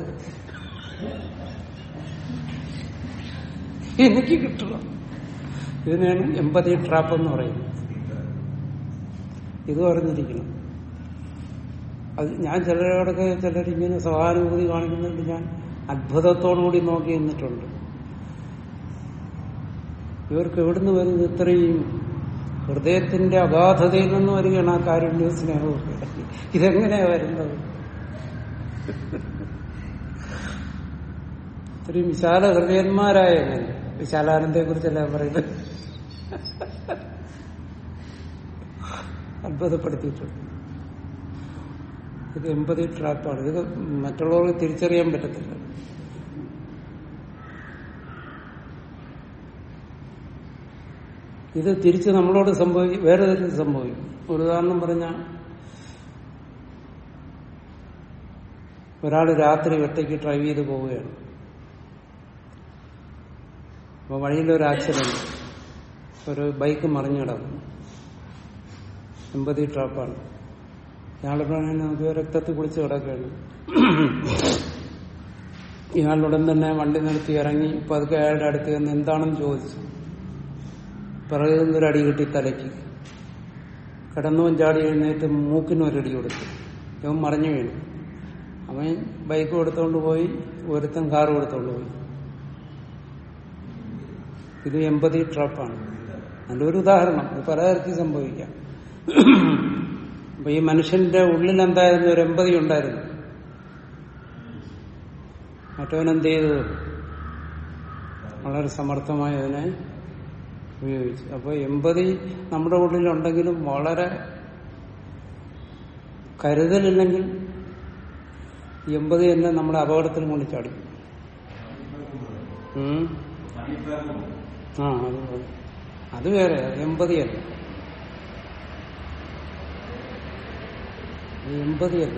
എനിക്ക് കിട്ടണം ഇതിനാണ് എമ്പതി ട്രാപ്പ് എന്ന് പറയുന്നത് ഇത് പറഞ്ഞിരിക്കണം അത് ഞാൻ ചിലരോടൊക്കെ ചിലർ ഇങ്ങനെ സഹാനുഭൂതി കാണിക്കുന്നുണ്ട് ഞാൻ അത്ഭുതത്തോടുകൂടി നോക്കി നിന്നിട്ടുണ്ട് ഇവർക്ക് എവിടുന്ന് വരുന്നത് ഇത്രയും ഹൃദയത്തിന്റെ അഗാധതയിൽ നിന്ന് വരികയാണ് ആ കാരുണ്യവും സ്നേഹവും ഇതെങ്ങനെയാ വരുന്നത് ഇത്രയും വിശാല ഹൃദയന്മാരായ എങ്ങനെ വിശാലാനന്ദയെ കുറിച്ചല്ല പറയുന്നത് അത്ഭുതപ്പെടുത്തിയിട്ടുണ്ട് ഇത് എൺപതി ട്രാപ്പാണ് ഇത് മറ്റുള്ളവർക്ക് തിരിച്ചറിയാൻ പറ്റത്തില്ല ഇത് തിരിച്ച് നമ്മളോട് സംഭവിക്കും വേറെ തരത്തിൽ സംഭവിക്കും ഒരു ഉദാഹരണം പറഞ്ഞാൽ ഒരാൾ രാത്രി ഒറ്റയ്ക്ക് ഡ്രൈവ് ചെയ്ത് പോവുകയാണ് അപ്പൊ വഴിയിലൊരു ആക്സിഡന്റ് ഒരു ബൈക്ക് മറിഞ്ഞു കിടക്കുന്നു എൺപതി ട്രാപ്പാണ് ഇയാളുടെ നമുക്ക് രക്തത്തിൽ കുളിച്ച് കിടക്കുകയാണ് ഇയാളുടൻ തന്നെ വണ്ടി നിർത്തി ഇറങ്ങി പതുക്കെ അയാളുടെ അടുത്ത് ചെന്ന് എന്താണെന്ന് ചോദിച്ചു പിറകിൽ നിന്നൊരു അടി കിട്ടി തലയ്ക്ക് കിടന്നവൻ ചാടി എഴുന്നേറ്റ് മൂക്കിന് ഒരടി കൊടുത്തു ഇവൻ മറിഞ്ഞു വീണു അവൻ ബൈക്ക് കൊടുത്തോണ്ട് പോയി ഒരുത്തൻ കാർ കൊടുത്തോണ്ട് പോയി ഇത് എൺപതി ട്രാപ്പാണ് നല്ലൊരു ഉദാഹരണം ഇത് പലതരത്തിൽ സംഭവിക്കാം അപ്പൊ ഈ മനുഷ്യന്റെ ഉള്ളിൽ എന്തായിരുന്നു ഒരു എൺപതി ഉണ്ടായിരുന്നു മറ്റവൻ എന്ത് ചെയ്തു വളരെ സമർത്ഥമായി അതിനെ ഉപയോഗിച്ചു അപ്പൊ എൺപതി നമ്മുടെ ഉള്ളിലുണ്ടെങ്കിലും വളരെ കരുതലില്ലെങ്കിൽ എൺപത് തന്നെ നമ്മുടെ അപകടത്തിൽ കൊണ്ട് ചാടി ഉം. ആ അത് അത്. അത് വേറെ എൺപതിയല്ല എൺപതിയല്ല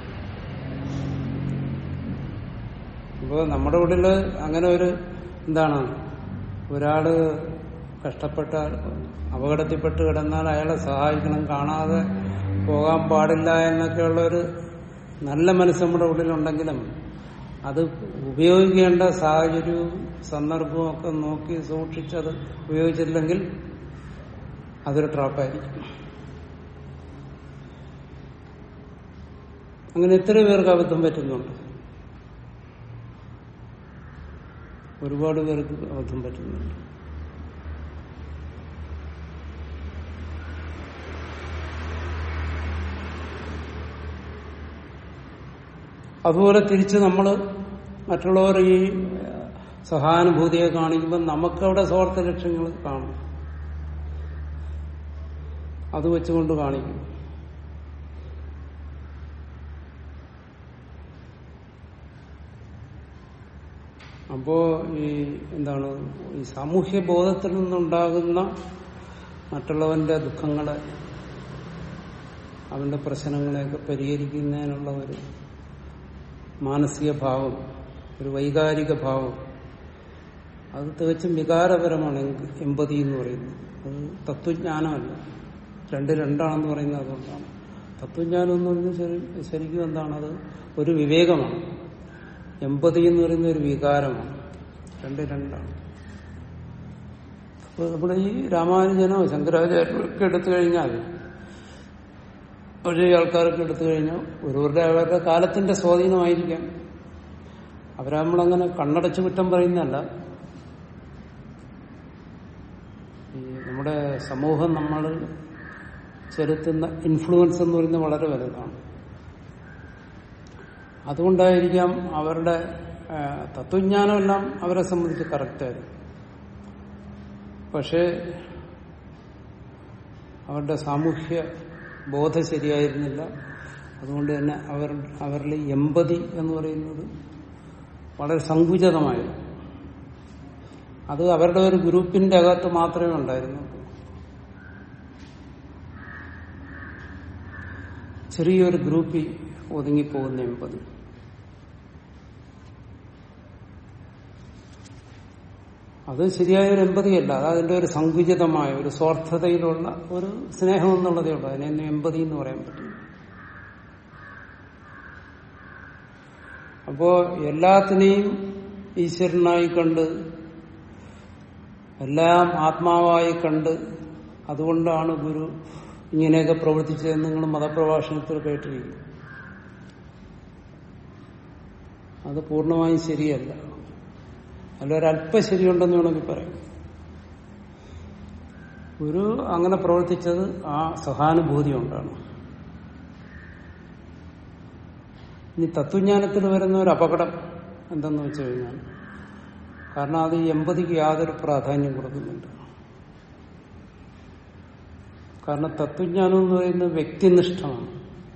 ഇപ്പോ നമ്മുടെ ഉള്ളില് അങ്ങനെ ഒരു എന്താണ് ഒരാള് കഷ്ടപ്പെട്ട അപകടത്തിൽപ്പെട്ട് കിടന്നാൽ അയാളെ സഹായിക്കണം കാണാതെ പോകാൻ പാടില്ല എന്നൊക്കെയുള്ള ഒരു നല്ല മനസ്സ് നമ്മുടെ ഉള്ളിലുണ്ടെങ്കിലും അത് ഉപയോഗിക്കേണ്ട സാഹചര്യവും സന്ദർഭവും ഒക്കെ നോക്കി സൂക്ഷിച്ചത് ഉപയോഗിച്ചില്ലെങ്കിൽ അതൊരു ട്രാപ്പായിരിക്കും അങ്ങനെ എത്ര പേർക്ക് അബദ്ധം പറ്റുന്നുണ്ട് ഒരുപാട് പേർക്ക് അബദ്ധം പറ്റുന്നുണ്ട് അതുപോലെ തിരിച്ച് നമ്മൾ മറ്റുള്ളവർ ഈ സഹാനുഭൂതിയെ കാണിക്കുമ്പോൾ നമുക്കവിടെ സ്വാർത്ഥ ലക്ഷ്യങ്ങൾ കാണും അത് വെച്ചുകൊണ്ട് കാണിക്കും അപ്പോ ഈ എന്താണ് ഈ സാമൂഹ്യ ബോധത്തിൽ നിന്നുണ്ടാകുന്ന മറ്റുള്ളവന്റെ ദുഃഖങ്ങളെ അവന്റെ പ്രശ്നങ്ങളെയൊക്കെ പരിഹരിക്കുന്നതിനുള്ള ഒരു മാനസിക ഭാവം ഒരു വൈകാരിക ഭാവം അത് തികച്ചും വികാരപരമാണ് എമ്പതി എന്ന് പറയുന്നത് അത് തത്വജ്ഞാനമല്ല രണ്ട് രണ്ടാണെന്ന് പറയുന്നത് അതുകൊണ്ടാണ് തത്വജ്ഞാനം എന്ന് പറയുന്നത് ശരി- ശരിക്കും എന്താണത് ഒരു വിവേകമാണ് എമ്പതി എന്ന് പറയുന്ന ഒരു വികാരമാണ് രണ്ട് രണ്ടാണ് അപ്പോൾ നമ്മുടെ ഈ രാമാനുജനോ ശങ്കരാചാര്യൊക്കെ എടുത്തു കഴിഞ്ഞാൽ പഴയ ആൾക്കാരൊക്കെ എടുത്തു കഴിഞ്ഞാൽ ഒരുവരുടെ അവരുടെ കാലത്തിന്റെ സ്വാധീനമായിരിക്കാം അവരെ നമ്മളങ്ങനെ കണ്ണടച്ച് കുറ്റം പറയുന്നതല്ല ഈ നമ്മുടെ സമൂഹം നമ്മൾ ചെലുത്തുന്ന ഇൻഫ്ലുവൻസ് എന്ന് പറയുന്നത് വളരെ വലുതാണ് അതുകൊണ്ടായിരിക്കാം അവരുടെ ആ, തത്വജ്ഞാനമെല്ലാം അവരെ സംബന്ധിച്ച് കറക്റ്റായിരുന്നു പക്ഷേ അവരുടെ സാമൂഹ്യ ബോധം ശരിയായിരുന്നില്ല അതുകൊണ്ട് തന്നെ അവർ അവരിൽ എമ്പതി എന്ന് പറയുന്നത് വളരെ സങ്കുചിതമായിരുന്നു അത് അവരുടെ ഒരു ഗ്രൂപ്പിന്റെ അകത്ത് മാത്രമേ ഉണ്ടായിരുന്നുള്ളൂ ചെറിയൊരു ഗ്രൂപ്പിൽ ഒതുങ്ങിപ്പോകുന്ന എമ്പതി അത് ശരിയായ ഒരു എമ്പതിയല്ല അത് അതിന്റെ ഒരു സങ്കുചിതമായ ഒരു സ്വാർത്ഥതയിലുള്ള ഒരു സ്നേഹം എന്നുള്ളതേ ഉള്ളൂ അതിനെ എമ്പതി എന്ന് പറയാൻ പറ്റും അപ്പോ എല്ലാത്തിനെയും ഈശ്വരനായി കണ്ട് എല്ലാം ആത്മാവായി കണ്ട് അതുകൊണ്ടാണ് ഗുരു ഇങ്ങനെയൊക്കെ പ്രവർത്തിച്ചതെന്ന് നിങ്ങൾ മതപ്രഭാഷണത്തിൽ കേട്ടിരിക്കും അത് പൂർണ്ണമായും ശരിയല്ല അതിലൊരല്പ ശരിയുണ്ടെന്ന് വേണമെങ്കിൽ പറയാം ഗുരു അങ്ങനെ പ്രവർത്തിച്ചത് ആ സഹാനുഭൂതി കൊണ്ടാണ് ഇനി തത്വജ്ഞാനത്തിൽ വരുന്ന ഒരു അപകടം എന്തെന്ന് വെച്ച് കഴിഞ്ഞാൽ കാരണം അത് ഈ എമ്പതിക്ക് യാതൊരു പ്രാധാന്യം കൊടുക്കുന്നുണ്ട് കാരണം തത്വജ്ഞാനം എന്ന് പറയുന്നത് വ്യക്തിനിഷ്ഠമാണ്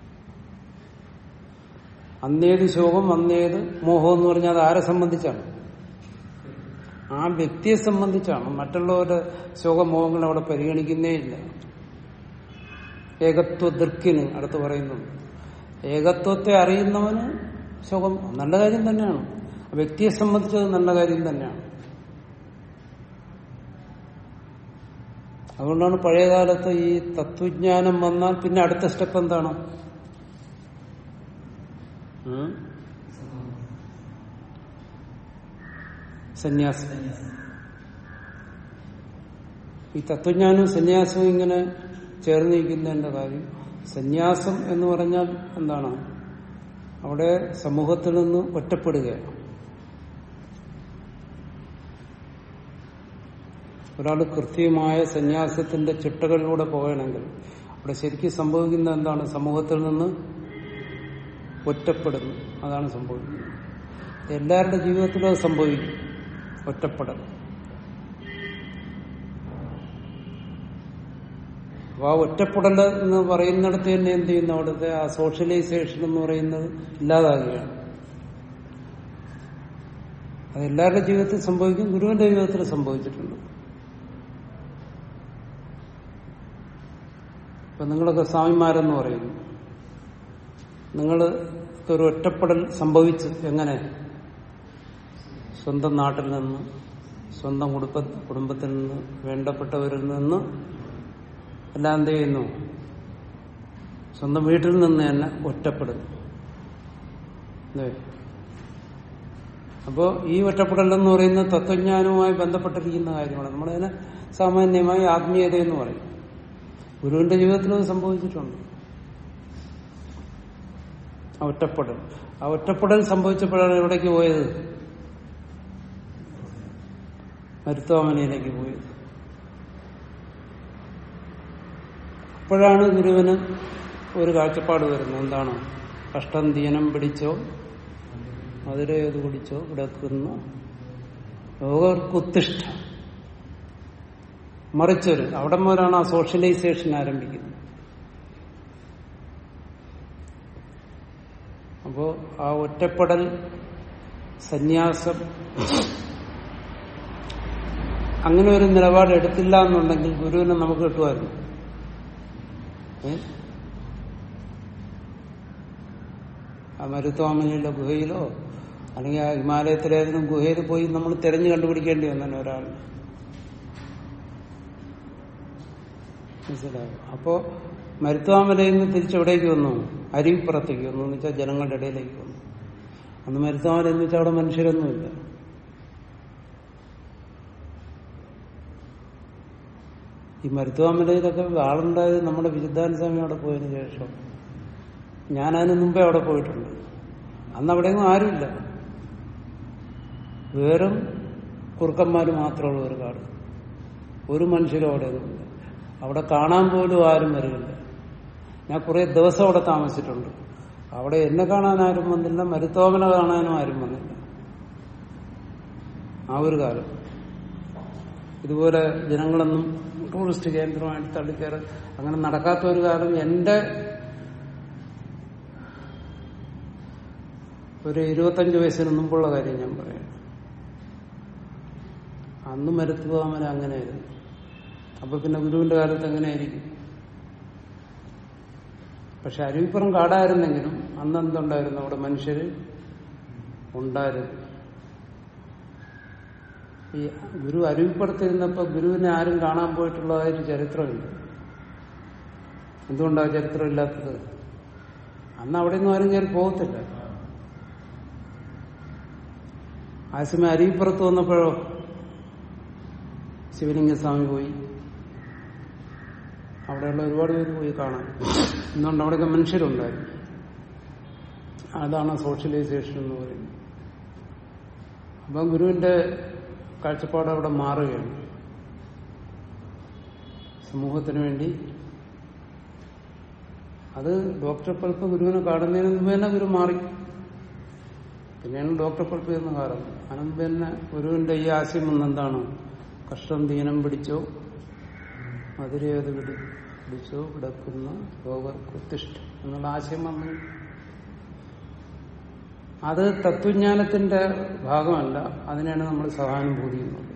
അന്നേത് ശോകം അന്നേത് മോഹം എന്ന് പറഞ്ഞാൽ അത് ആരെ സംബന്ധിച്ചാണ് ആ വ്യക്തിയെ സംബന്ധിച്ചാണ് മറ്റുള്ളവരുടെ ശോകമോഹങ്ങൾ അവിടെ പരിഗണിക്കുന്നേ ഇല്ല ഏകത്വ ദൃക്കിന് അടുത്ത് പറയുന്നുണ്ട് ഏകത്വത്തെ അറിയുന്നവന് ശോകം നല്ല കാര്യം തന്നെയാണ് ആ വ്യക്തിയെ സംബന്ധിച്ചത് നല്ല കാര്യം തന്നെയാണ് അതുകൊണ്ടാണ് പഴയകാലത്ത് ഈ തത്വജ്ഞാനം വന്നാൽ പിന്നെ അടുത്ത സ്റ്റെപ്പ് എന്താണ് ഉം? സന്യാസം ഈ തത്വജ്ഞാനവും സന്യാസവും ഇങ്ങനെ ചേർന്നിരിക്കുന്നതിന്റെ കാര്യം സന്യാസം എന്ന് പറഞ്ഞാൽ എന്താണ് അവിടെ സമൂഹത്തിൽ നിന്ന് ഒറ്റപ്പെടുകയാണ് ഒരാൾ കൃത്യമായ സന്യാസത്തിന്റെ ചിട്ടകളിലൂടെ പോകണമെങ്കിൽ അവിടെ ശരിക്കും സംഭവിക്കുന്ന എന്താണ് സമൂഹത്തിൽ നിന്ന് ഒറ്റപ്പെടുന്നു അതാണ് സംഭവിക്കുന്നത് എല്ലാവരുടെ ജീവിതത്തിലും അത് സംഭവിക്കും ഒറ്റപ്പെടൽ അപ്പൊ ആ ഒറ്റപ്പെടൽ എന്ന് പറയുന്നിടത്ത് തന്നെ എന്ത് ചെയ്യുന്നു അവിടുത്തെ ആ സോഷ്യലൈസേഷൻ എന്ന് പറയുന്നത് ഇല്ലാതാകുകയാണ് അത് എല്ലാവരുടെ ജീവിതത്തിൽ സംഭവിക്കും ഗുരുവിന്റെ ജീവിതത്തിൽ സംഭവിച്ചിട്ടുണ്ട് ഇപ്പൊ നിങ്ങളൊക്കെ സ്വാമിമാരെന്ന് പറയുന്നു നിങ്ങൾ ഒരു ഒറ്റപ്പെടൽ സംഭവിച്ചു എങ്ങനെ സ്വന്തം നാട്ടിൽ നിന്ന് സ്വന്തം കുടുംബ കുടുംബത്തിൽ നിന്ന് വേണ്ടപ്പെട്ടവരിൽ നിന്ന് എല്ലാം എന്ത് ചെയ്യുന്നു സ്വന്തം വീട്ടിൽ നിന്ന് തന്നെ ഒറ്റപ്പെടുന്നു അല്ലേ അപ്പോ ഈ ഒറ്റപ്പെടൽ എന്ന് പറയുന്നത് തത്വജ്ഞാനവുമായി ബന്ധപ്പെട്ടിരിക്കുന്ന കാര്യമാണ് നമ്മളതിനെ സാമാന്യമായി ആത്മീയത എന്ന് പറയും ഗുരുവിന്റെ ജീവിതത്തിൽ അത് സംഭവിച്ചിട്ടുണ്ട് ആ ഒറ്റപ്പെടൽ ആ ഒറ്റപ്പെടൽ സംഭവിച്ചപ്പോഴാണ് എവിടേക്ക് പോയത് മരുത്തോമനയിലേക്ക് പോയത് അപ്പോഴാണ് ഗുരുവിന് ഒരു കാഴ്ചപ്പാട് വരുന്നത് എന്താണ് കഷ്ടം ദീനം പിടിച്ചോ മധുരയത് കുടിച്ചോ കിടക്കുന്ന യോഗർക്കുത്തിഷ്ഠ മറിച്ചൊരു അവിടെ മുതലാണ് ആ സോഷ്യലൈസേഷൻ ആരംഭിക്കുന്നത് അപ്പോ ആ ഒറ്റപ്പെടൽ സന്യാസം അങ്ങനെ ഒരു നിലപാട് എടുത്തില്ല എന്നുണ്ടെങ്കിൽ ഗുരുവിനെ നമുക്ക് കിട്ടുമായിരുന്നു ഏ? ആ മരുത്വാമനിയുടെ ഗുഹയിലോ അല്ലെങ്കിൽ ആ ഹിമാലയത്തിലേതെങ്കിലും ഗുഹയിൽ പോയി നമ്മൾ തിരഞ്ഞു കണ്ടുപിടിക്കേണ്ടി വന്നെ ഒരാൾ മനസ്സിലായോ അപ്പോ മരുത്വാമലയിൽ നിന്ന് തിരിച്ചെവിടേക്ക് വന്നു അരുവിപ്പുറത്തേക്ക് വന്നു എന്ന് വെച്ചാൽ ജനങ്ങളുടെ ഇടയിലേക്ക് വന്നു അന്ന് മരുത്വാമല എന്ന് വെച്ചാൽ അവിടെ മനുഷ്യരൊന്നുമില്ല ഈ മരുത്വാമലയിലൊക്കെ ആളുണ്ടായത് നമ്മുടെ വിരുദ്ധാന സ്വാമി അവിടെ പോയതിനു ശേഷം ഞാൻ അതിന് മുമ്പേ അവിടെ പോയിട്ടുണ്ട് അന്ന് അവിടെയൊന്നും ആരുമില്ല വെറും കുറുക്കന്മാർ മാത്രമുള്ള ഒരു കാട് ഒരു മനുഷ്യരും അവിടെ ഒന്നുമില്ല അവിടെ കാണാൻ പോലും ആരും വരില്ല ഞാൻ കുറെ ദിവസം അവിടെ താമസിച്ചിട്ടുണ്ട് അവിടെ എന്നെ കാണാൻ ആരും വന്നില്ല മരുത്തോമന കാണാനും ആരും വന്നില്ല ആ ഒരു കാലം ഇതുപോലെ ജനങ്ങളൊന്നും ടൂറിസ്റ്റ് കേന്ദ്രമായിട്ട് തള്ളിക്കയറി അങ്ങനെ നടക്കാത്ത ഒരു കാലം എന്റെ ഒരു ഇരുപത്തഞ്ച് വയസ്സിന് മുമ്പുള്ള കാര്യം ഞാൻ പറയാം അന്ന് മരുത്തുവാമന അങ്ങനെയായിരുന്നു അപ്പൊ പിന്നെ ഗുരുവിന്റെ കാലത്ത് എങ്ങനെയായിരിക്കും പക്ഷെ അരുവിപ്പുറം കാടായിരുന്നെങ്കിലും അന്ന് എന്തുണ്ടായിരുന്നു അവിടെ മനുഷ്യര് ഉണ്ടായിരുന്നു ഈ ഗുരു അരുവിപ്പുറത്തിരുന്നപ്പോ ഗുരുവിനെ ആരും കാണാൻ പോയിട്ടുള്ളതായിട്ട് ചരിത്രമില്ല എന്തുകൊണ്ടാണ് ചരിത്രം ഇല്ലാത്തത് അന്ന് അവിടെ ഒന്നും ആരും കയറി പോകത്തില്ല ആ സമയം അരുവിപ്പുറത്ത് വന്നപ്പോഴോ ശിവലിംഗസ്വാമി പോയി അവിടെയുള്ള ഒരുപാട് പേര് പോയി കാണാൻ എന്തുകൊണ്ട് അവിടെയൊക്കെ മനുഷ്യരുണ്ടായിരുന്നു അതാണ് സോഷ്യലൈസേഷൻ എന്ന് പറയുന്നത് അപ്പം ഗുരുവിന്റെ കാഴ്ചപ്പാട് അവിടെ മാറുകയാണ് സമൂഹത്തിന് വേണ്ടി അത് ഡോക്ടർ പൽപ്പ് ഗുരുവിനെ കാണുന്നതിന് മുമ്പ് തന്നെ ഗുരു മാറി പിന്നെയാണ് ഡോക്ടർ പൽപ്പ് എന്ന് കാണുന്നത് അതിനുമ്പ് തന്നെ ഗുരുവിന്റെ ഈ ആശയം വന്നെന്താണ് കഷ്ടം ദീനം പിടിച്ചോ മധുരേത് പിടി പിടിച്ചോ കിടക്കുന്ന രോഗക്കുത്തിഷ്ഠ എന്നുള്ള ആശയം വന്നു അത് തത്വജ്ഞാനത്തിന്റെ ഭാഗമല്ല അതിനാണ് നമ്മൾ സഹാനുഭൂതി എന്ന് പറയുന്നത്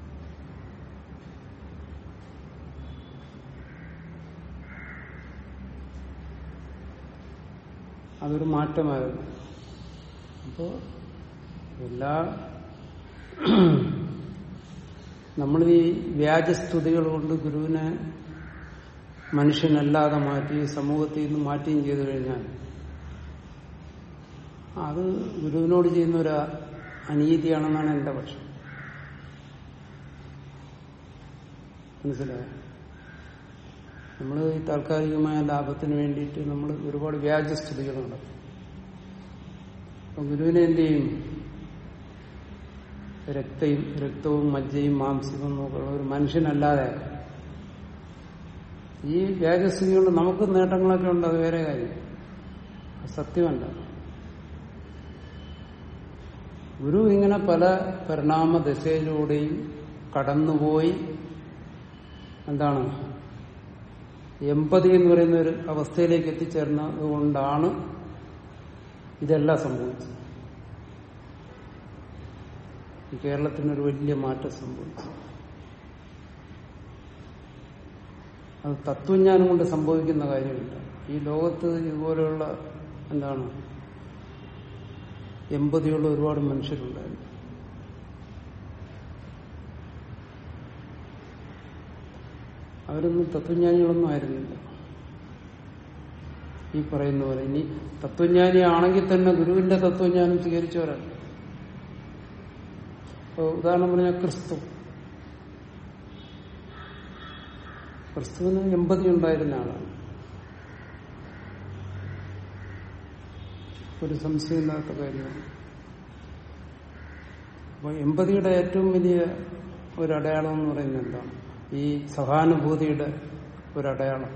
അതൊരു മാറ്റമായിരുന്നു അപ്പോ എല്ലാ നമ്മൾ ഈ വ്യാജസ്തുതികൾ കൊണ്ട് ഗുരുവിനെ മനുഷ്യനല്ലാതെ മാറ്റി സമൂഹത്തിൽ നിന്ന് മാറ്റുകയും ചെയ്തു കഴിഞ്ഞാൽ അത് ഗുരുവിനോട് ചെയ്യുന്ന ഒരു അനീതിയാണെന്നാണ് എന്റെ പക്ഷം മനസ്സിലായോ നമ്മൾ ഈ താൽക്കാലികമായ ലാഭത്തിന് വേണ്ടിയിട്ട് നമ്മൾ ഒരുപാട് വ്യാജസ്തുതികൾ നടത്തും അപ്പം ഗുരുവിനെ എന്ത് ചെയ്യും രക്തയും രക്തവും മജ്ജയും മാംസികവും നോക്കുള്ള ഒരു മനുഷ്യനല്ലാതെ ഈ വ്യാജസ്തുതി കൊണ്ട് നമുക്ക് നേട്ടങ്ങളൊക്കെ ഉണ്ട് അത് വേറെ കാര്യം അത് സത്യമല്ല ഗുരു ഇങ്ങനെ പല പരിണാമ ദശയിലൂടെയും കടന്നുപോയി എന്താണ് എമ്പതി എന്ന് പറയുന്ന ഒരു അവസ്ഥയിലേക്ക് എത്തിച്ചേർന്നത് കൊണ്ടാണ് ഇതെല്ലാം സംഭവിച്ചത് ഈ കേരളത്തിനൊരു വലിയ മാറ്റം സംഭവിച്ചു അത് തത്വജ്ഞാനം കൊണ്ട് സംഭവിക്കുന്ന കാര്യമില്ല ഈ ലോകത്ത് ഇതുപോലെയുള്ള എന്താണ് എമ്പതിയുള്ള ഒരുപാട് മനുഷ്യരുണ്ടായിരുന്നു അവരൊന്നും തത്വജ്ഞാനികളൊന്നും ആയിരുന്നില്ല ഈ പറയുന്ന പോലെ ഇനി തത്വജ്ഞാനി ആണെങ്കിൽ തന്നെ ഗുരുവിന്റെ തത്വജ്ഞാനം സ്വീകരിച്ചവരല്ല ഇപ്പൊ ഉദാഹരണം പറഞ്ഞാൽ ക്രിസ്തു ക്രിസ്തുവിന് എമ്പതി ഉണ്ടായിരുന്ന ആളാണ് ഒരു സംശയമില്ലാത്ത കാര്യമാണ് അപ്പൊ എമ്പതിയുടെ ഏറ്റവും വലിയ ഒരു അടയാളം എന്ന് പറയുന്നത് എന്താണ് ഈ സഹാനുഭൂതിയുടെ ഒരു അടയാളം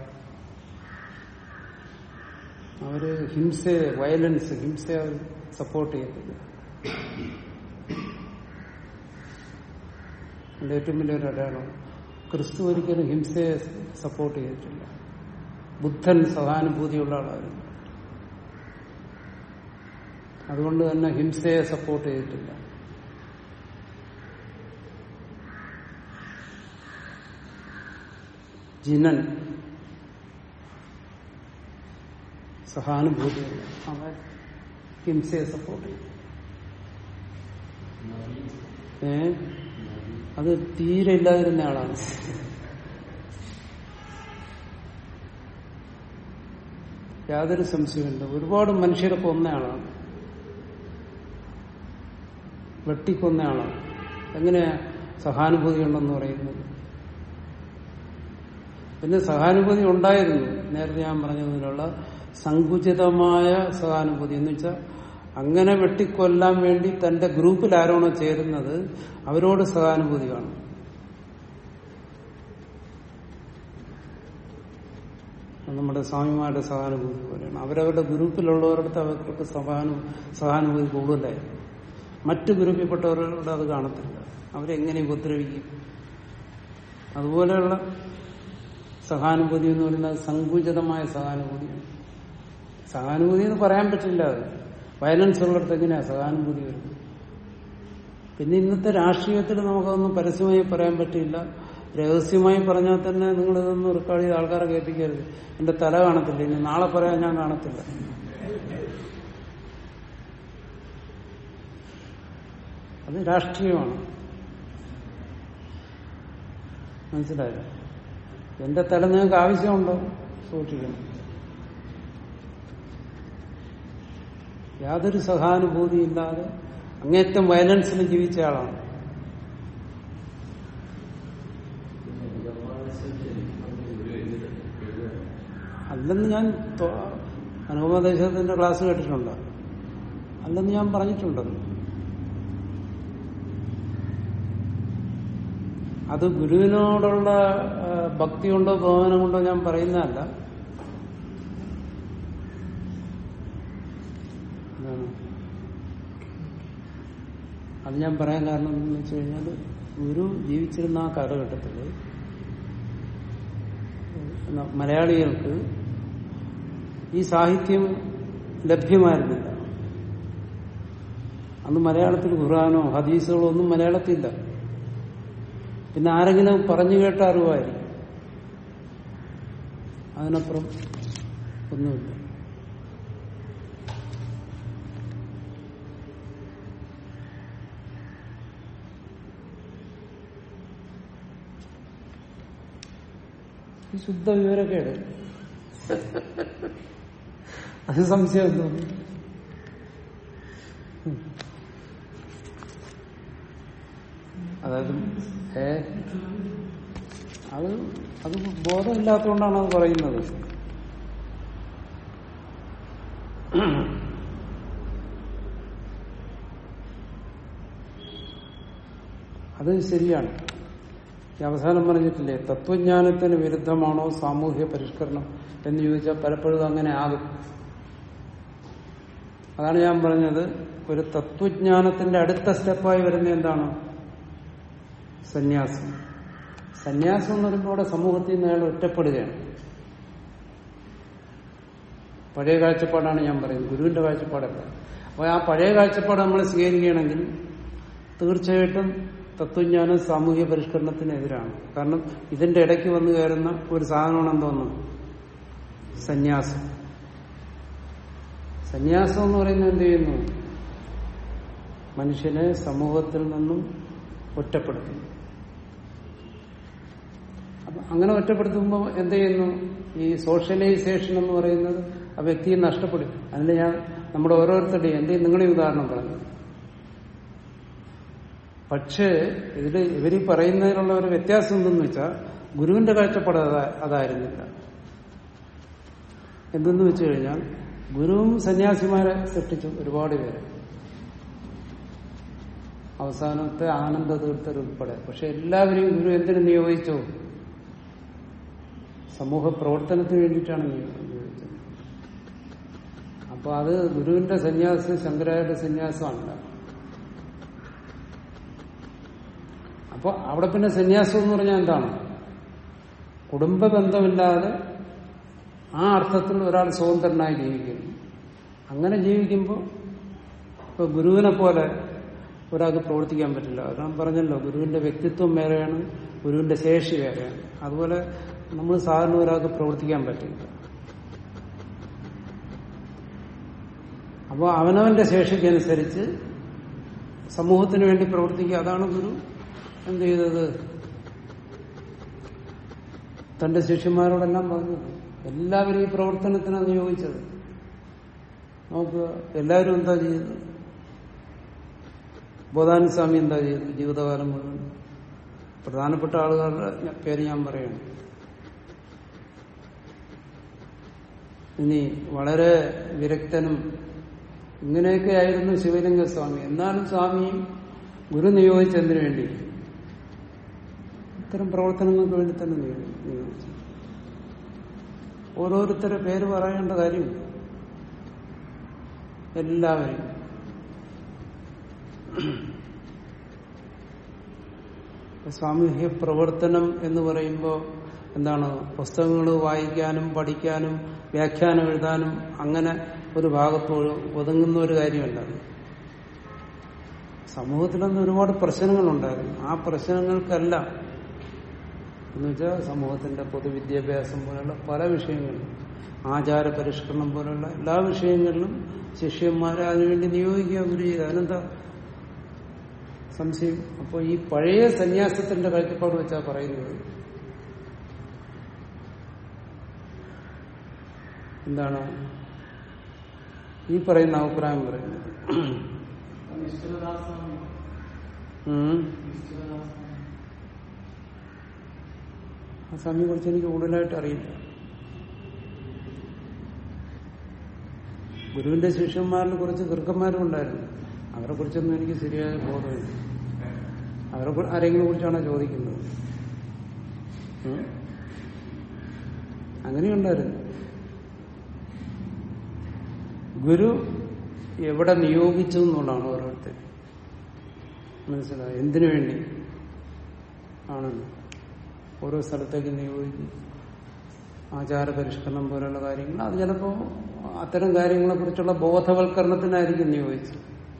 അവര് ഹിംസയെ വയലൻസ് ഹിംസയെ അവർ സപ്പോർട്ട് ചെയ്യത്തില്ല അതിന്റെ ഏറ്റവും വലിയൊരു അടയാളം ക്രിസ്തു ഒരിക്കലും ഹിംസയെ സപ്പോർട്ട് ചെയ്തിട്ടില്ല ബുദ്ധൻ സഹാനുഭൂതിയുള്ള ആളായിരുന്നു അതുകൊണ്ട് തന്നെ ഹിംസയെ സപ്പോർട്ട് ചെയ്തിട്ടില്ല ജിനൻ സഹാനുഭൂതിയുള്ള അവൻ ഹിംസയെ സപ്പോർട്ട് ചെയ്തു ഏ അത് തീരെ ഇല്ലാതിരുന്ന ആളാണ് യാതൊരു സംശയമില്ല ഒരുപാട് മനുഷ്യരെ കൊന്ന ആളാണ് വെട്ടിക്കൊന്ന ആളാണ് എങ്ങനെയാ സഹാനുഭൂതി ഉണ്ടെന്ന് പറയുന്നത് പിന്നെ സഹാനുഭൂതി ഉണ്ടായിരുന്നു നേരത്തെ ഞാൻ പറഞ്ഞതിലുള്ള സങ്കുചിതമായ സഹാനുഭൂതി എന്ന് വെച്ചാൽ അങ്ങനെ വെട്ടിക്കൊല്ലാൻ വേണ്ടി തന്റെ ഗ്രൂപ്പിൽ ആരാണോ ചേരുന്നത് അവരോട് സഹാനുഭൂതി കാണും നമ്മുടെ സ്വാമിമാരുടെ സഹാനുഭൂതി പോലെയാണ് അവരവരുടെ ഗ്രൂപ്പിലുള്ളവരുടെ അവർക്ക് സഹാനു സഹാനുഭൂതി കൂടുതലായിരുന്നു മറ്റു ഗ്രൂപ്പിൽപ്പെട്ടവരോട് അത് കാണത്തില്ല അവരെങ്ങനെ ഉപദ്രവിക്കും അതുപോലെയുള്ള സഹാനുഭൂതി എന്ന് പറയുന്നത് സങ്കുചിതമായ സഹാനുഭൂതിയാണ് സഹാനുഭൂതി എന്ന് പറയാൻ പറ്റില്ല അത് വയലൻസ് ഉള്ളിടത്ത് എങ്ങനെയാ സഹാനുഭൂതി വരുന്നത് പിന്നെ ഇന്നത്തെ രാഷ്ട്രീയത്തിൽ നമുക്കതൊന്നും പരസ്യമായി പറയാൻ പറ്റില്ല രഹസ്യമായി പറഞ്ഞാൽ തന്നെ നിങ്ങൾ ഇതൊന്നും റെക്കോർഡ് ചെയ്ത് ആൾക്കാരെ കേൾപ്പിക്കരുത് എന്റെ തല കാണത്തില്ല ഇനി നാളെ പറയാൻ ഞാൻ കാണത്തില്ല അത് രാഷ്ട്രീയമാണ് മനസ്സിലായോ എന്റെ തല നിങ്ങൾക്ക് ആവശ്യമുണ്ടോ സൂക്ഷിക്കണം യാതൊരു സഹാനുഭൂതിയില്ലാതെ അങ്ങേറ്റം വയലൻസിൽ ജീവിച്ച ആളാണ് അല്ലെന്ന് ഞാൻ അനുപദേശത്തിന്റെ ക്ലാസ് കേട്ടിട്ടുണ്ട് അല്ലെന്ന് ഞാൻ പറഞ്ഞിട്ടുണ്ട് അത് ഗുരുവിനോടുള്ള ആ, ഭക്തി കൊണ്ടോ ബഹുമാനം കൊണ്ടോ ഞാൻ പറയുന്നതല്ല എന്താണ്? അത് ഞാൻ പറയാൻ കാരണം എന്ന് വെച്ച് കഴിഞ്ഞാൽ ഗുരു ജീവിച്ചിരുന്ന ആ കാലഘട്ടത്തിൽ മലയാളികൾക്ക് ഈ സാഹിത്യം ലഭ്യമായിരുന്നില്ല അന്ന് മലയാളത്തിൽ ഖുറാനോ ഹദീസുകളോ ഒന്നും മലയാളത്തിലില്ല പിന്നെ ആരെങ്കിലും പറഞ്ഞു കേട്ട അറിവായിരിക്കും അതിനപ്പുറം ഒന്നുമില്ല ഈ ശുദ്ധ വിവരക്കേട് അത് സംശയം തോന്നി അതായത് ഏ അത് അത് ബോധമില്ലാത്തതുകൊണ്ടാണ് അത് പറയുന്നത് അത് ശരിയാണ് ഈ അവസാനം പറഞ്ഞിട്ടില്ലേ തത്വജ്ഞാനത്തിന് വിരുദ്ധമാണോ സാമൂഹ്യ പരിഷ്കരണം എന്ന് ചോദിച്ചാൽ പലപ്പോഴും അങ്ങനെ ആകും അതാണ് ഞാൻ പറഞ്ഞത് ഒരു തത്വജ്ഞാനത്തിന്റെ അടുത്ത സ്റ്റെപ്പായി വരുന്ന എന്താണ് സന്യാസം സന്യാസം എന്ന് പറയുമ്പോൾ അവിടെ സമൂഹത്തിൽ നിന്ന് അയാൾ ഒറ്റപ്പെടുകയാണ് പഴയ കാഴ്ചപ്പാടാണ് ഞാൻ പറയുന്നത് ഗുരുവിന്റെ കാഴ്ചപ്പാടല്ല അപ്പോൾ ആ പഴയ കാഴ്ചപ്പാട് നമ്മൾ സ്വീകരിക്കുകയാണെങ്കിൽ തീർച്ചയായിട്ടും തത്വജ്ഞാനം സാമൂഹ്യ പരിഷ്കരണത്തിനെതിരാണ് കാരണം ഇതിന്റെ ഇടയ്ക്ക് വന്നു കയറുന്ന ഒരു സാധനമാണ് എന്തോന്ന് സന്യാസം സന്യാസം എന്ന് പറയുന്നത് എന്ത് ചെയ്യുന്നു മനുഷ്യനെ സമൂഹത്തിൽ നിന്നും ഒറ്റപ്പെടുത്തുന്നു അപ്പൊ അങ്ങനെ ഒറ്റപ്പെടുത്തുമ്പോൾ എന്ത് ചെയ്യുന്നു ഈ സോഷ്യലൈസേഷൻ എന്ന് പറയുന്നത് ആ വ്യക്തിയെ നഷ്ടപ്പെടും അതിന് ഞാൻ നമ്മുടെ ഓരോരുത്തരുടെയും എന്തെയും നിങ്ങളെ ഉദാഹരണം പറഞ്ഞു പക്ഷേ ഇതിൽ ഇവരീ പറയുന്നതിനുള്ള ഒരു വ്യത്യാസം എന്തെന്ന് വെച്ചാൽ ഗുരുവിന്റെ കാഴ്ചപ്പാട് അതാ- അതായിരുന്നില്ല എന്തെന്ന് വെച്ച് കഴിഞ്ഞാൽ ഗുരുവും സന്യാസിമാരെ സൃഷ്ടിച്ചു ഒരുപാട് പേരെ അവസാനത്തെ ആനന്ദ തീർത്ഥരുൾപ്പെടെ പക്ഷെ എല്ലാവരെയും ഗുരു എന്തിനു നിയോഗിച്ചു സമൂഹ പ്രവർത്തനത്തിന് വേണ്ടിയിട്ടാണ് നിയോ- നിയോഗിച്ചത് അപ്പൊ അത് ഗുരുവിന്റെ സന്യാസം ശങ്കരാചാര്യ സന്യാസമല്ല അപ്പൊ അവിടെ പിന്നെ സന്യാസം എന്ന് പറഞ്ഞാൽ എന്താണ് കുടുംബ ബന്ധമില്ലാതെ ആ അർത്ഥത്തിൽ ഒരാൾ സ്വതന്ത്രനായി ജീവിക്കുന്നു അങ്ങനെ ജീവിക്കുമ്പോൾ ഇപ്പൊ ഗുരുവിനെ പോലെ ഒരാൾക്ക് പ്രവർത്തിക്കാൻ പറ്റില്ല അത് ഞാൻ പറഞ്ഞല്ലോ ഗുരുവിന്റെ വ്യക്തിത്വം വേറെയാണ് ഗുരുവിന്റെ ശേഷി വേറെയാണ് അതുപോലെ നമ്മൾ സാധാരണ ഒരാൾക്ക് പ്രവർത്തിക്കാൻ പറ്റില്ല അപ്പോൾ അവനവന്റെ ശേഷിക്കനുസരിച്ച് സമൂഹത്തിന് വേണ്ടി പ്രവർത്തിക്കുക അതാണ് ഗുരു എന്ത് ചെയ്തത് തന്റെ ശിഷ്യന്മാരോടെല്ലാം പറഞ്ഞത് എല്ലാവരും ഈ പ്രവർത്തനത്തിനാണ് നിയോഗിച്ചത് നോക്കുക എല്ലാവരും എന്താ ചെയ്തത് ബോധാനന്ദ സ്വാമി എന്താ ചെയ്തത് ജീവിതകാലം മുഴുവൻ പ്രധാനപ്പെട്ട ആളുകളുടെ പേര് ഞാൻ പറയണം ഇനി വളരെ വിരക്തനും ഇങ്ങനെയൊക്കെ ആയിരുന്നു ശിവലിംഗ സ്വാമി എന്നാലും സ്വാമിയും ഗുരു നിയോഗിച്ചതിനു വേണ്ടി ഇത്തരം പ്രവർത്തനങ്ങൾക്ക് വേണ്ടി തന്നെ നിയോഗി- നിയോഗിച്ചു ഓരോരുത്തരുടെ പേര് പറയേണ്ട കാര്യമില്ല എല്ലാവരും സാമൂഹ്യ പ്രവർത്തനം എന്ന് പറയുമ്പോൾ എന്താണ് പുസ്തകങ്ങൾ വായിക്കാനും പഠിക്കാനും വ്യാഖ്യാനം എഴുതാനും അങ്ങനെ ഒരു ഭാഗത്ത് ഒ- ഒതുങ്ങുന്ന ഒരു കാര്യമല്ല അത്. സമൂഹത്തിലന്ന് ഒരുപാട് പ്രശ്നങ്ങളുണ്ടായിരുന്നു ആ പ്രശ്നങ്ങൾക്കെല്ലാം എന്ന് വെച്ചാൽ സമൂഹത്തിന്റെ പൊതുവിദ്യാഭ്യാസം പോലുള്ള പല വിഷയങ്ങളിലും ആചാര പരിഷ്കരണം പോലുള്ള എല്ലാ വിഷയങ്ങളിലും ശിഷ്യന്മാരെ അതിനുവേണ്ടി നിയോഗിക്കുക ഗുരു ചെയ്ത് അതിനെന്താ സംശയം അപ്പോൾ ഈ പഴയ സന്യാസത്തിന്റെ കാഴ്ചപ്പാട് വെച്ചാ പറയുന്നത് എന്താണ് ഈ പറയുന്ന അഭിപ്രായം പറയുന്നത് ഉം. ആ സ്വാമിയെ കുറിച്ച് എനിക്ക് കൂടുതലായിട്ട് അറിയില്ല ഗുരുവിന്റെ ശിഷ്യന്മാരിൽ കുറച്ച് ദീർഘന്മാരും ഉണ്ടായിരുന്നു അവരെ കുറിച്ചൊന്നും എനിക്ക് ശരിയായ ബോധമില്ല അവരെ കു- ആരെങ്കിലും കുറിച്ചാണ് ചോദിക്കുന്നത് ഉം? അങ്ങനെയുണ്ടായിരുന്നു ഗുരു എവിടെ നിയോഗിച്ചു എന്നുള്ളതാണ് ഓരോരുത്തർ മനസ്സിലായി എന്തിനു വേണ്ടി ആണെന്ന് ഓരോ സ്ഥലത്തേക്ക് നിയോഗിക്കും ആചാര പരിഷ്കരണം പോലുള്ള കാര്യങ്ങൾ അത് ചിലപ്പോൾ അത്തരം കാര്യങ്ങളെ കുറിച്ചുള്ള ബോധവൽക്കരണത്തിനായിരിക്കും നിയോഗിച്ചത്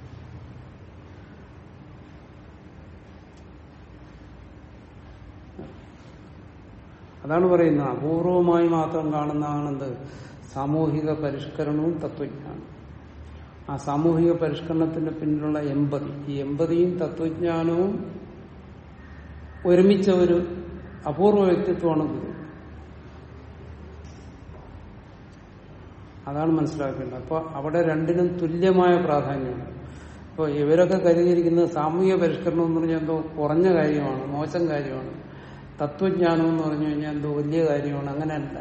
അതാണ് പറയുന്നത് അപൂർവമായി മാത്രം കാണുന്നതാണെന്ത് സാമൂഹിക പരിഷ്കരണവും തത്വജ്ഞാനം ആ സാമൂഹിക പരിഷ്കരണത്തിന്റെ പിന്നിലുള്ള എമ്പതി ഈ എമ്പതിയും തത്വജ്ഞാനവും ഒരുമിച്ച ഒരു അപൂർവ വ്യക്തിത്വമാണ് ഗുരു അതാണ് മനസ്സിലാക്കേണ്ടത് അപ്പൊ അവിടെ രണ്ടിനും തുല്യമായ പ്രാധാന്യമുണ്ട് അപ്പോൾ ഇവരൊക്കെ കരുതിയിരിക്കുന്നത് സാമൂഹിക പരിഷ്കരണം എന്ന് പറഞ്ഞാൽ എന്തോ കുറഞ്ഞ കാര്യമാണ് മോശം കാര്യമാണ് തത്വജ്ഞാനം എന്ന് പറഞ്ഞു കഴിഞ്ഞാൽ എന്തോ വലിയ കാര്യമാണ് അങ്ങനെയല്ല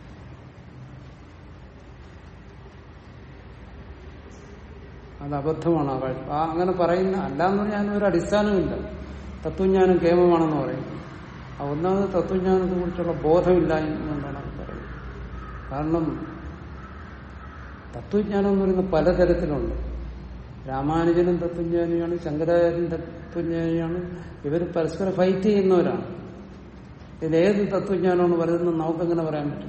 അത് അബദ്ധമാണ് ആ കാഴ്ച ആ അങ്ങനെ പറയുന്ന അല്ലാന്ന് പറഞ്ഞാൽ ഒരു അടിസ്ഥാനമില്ല തത്വജ്ഞാനം കേമമാണെന്ന് പറയും ആ ഒന്നാമത് തത്വജ്ഞാനത്തെ കുറിച്ചുള്ള ബോധമില്ല എന്നുകൊണ്ടാണ് അത് പറയുന്നത് കാരണം തത്വജ്ഞാനം എന്ന് പറയുന്നത് പലതരത്തിലുണ്ട് രാമാനുജനും തത്വജ്ഞാനിയാണ് ശങ്കരാചാര്യൻ തത്വജ്ഞാനിയാണ് ഇവർ പരസ്പരം ഫൈറ്റ് ചെയ്യുന്നവരാണ് ഇതിലേത് തത്വജ്ഞാനമാണ് പറയുന്നത് നമുക്കെങ്ങനെ പറയാൻ പറ്റും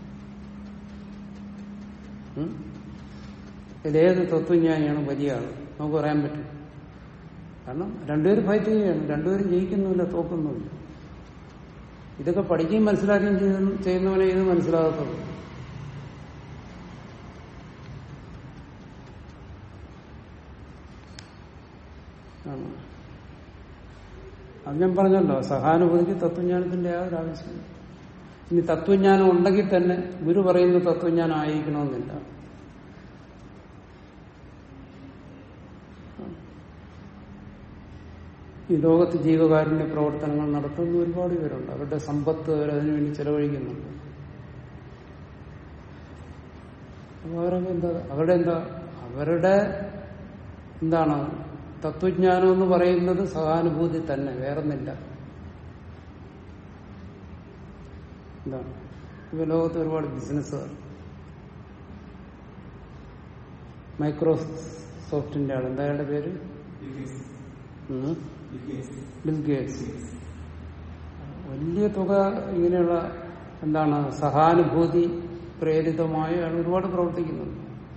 ഉം? ഇതിലേത് തത്വജ്ഞാനിയാണ് വലിയ ആള് നമുക്ക് പറയാൻ പറ്റും കാരണം രണ്ടുപേരും ഫൈറ്റ് ചെയ്യുകയാണ് രണ്ടുപേരും ജയിക്കുന്നുമില്ല തോക്കുന്നുമില്ല ഇതൊക്കെ പഠിക്കുകയും മനസ്സിലാക്കുകയും ചെയ്യുന്ന- ചെയ്യുന്നവനെ ഇത് മനസ്സിലാകത്തുള്ളൂ ആണ്. അത് ഞാൻ പറഞ്ഞല്ലോ സഹാനുഭൂതിക്ക് തത്വജ്ഞാനത്തിന്റെ യാതൊരു ആവശ്യമില്ല ഇനി തത്വജ്ഞാനം ഉണ്ടെങ്കിൽ തന്നെ ഗുരു പറയുന്ന തത്വജ്ഞാനം ആയിരിക്കണമെന്നില്ല ഈ ലോകത്ത് ജീവകാരുണ്യ പ്രവർത്തനങ്ങൾ നടത്തുന്ന ഒരുപാട് പേരുണ്ട് അവരുടെ സമ്പത്ത് അവർ അതിനുവേണ്ടി ചെലവഴിക്കുന്നുണ്ട് അപ്പൊ അവരൊക്കെ എന്താ അവരുടെ എന്താ അവരുടെ എന്താണ് തത്വജ്ഞാനം എന്ന് പറയുന്നത് സഹാനുഭൂതി തന്നെ വേറൊന്നില്ല എന്താണ് ഇപ്പൊ ലോകത്ത് ഒരുപാട് ബിസിനസ്സുകാർ മൈക്രോസോഫ്റ്റിന്റെ ആൾ എന്താ അയാളുടെ പേര് ഉം? ബിൽ ഗേറ്റ്സ് വലിയ തുക ഇങ്ങനെയുള്ള എന്താണ് സഹാനുഭൂതി പ്രേരിതമായ അയാൾ ഒരുപാട് പ്രവർത്തിക്കുന്നുണ്ട്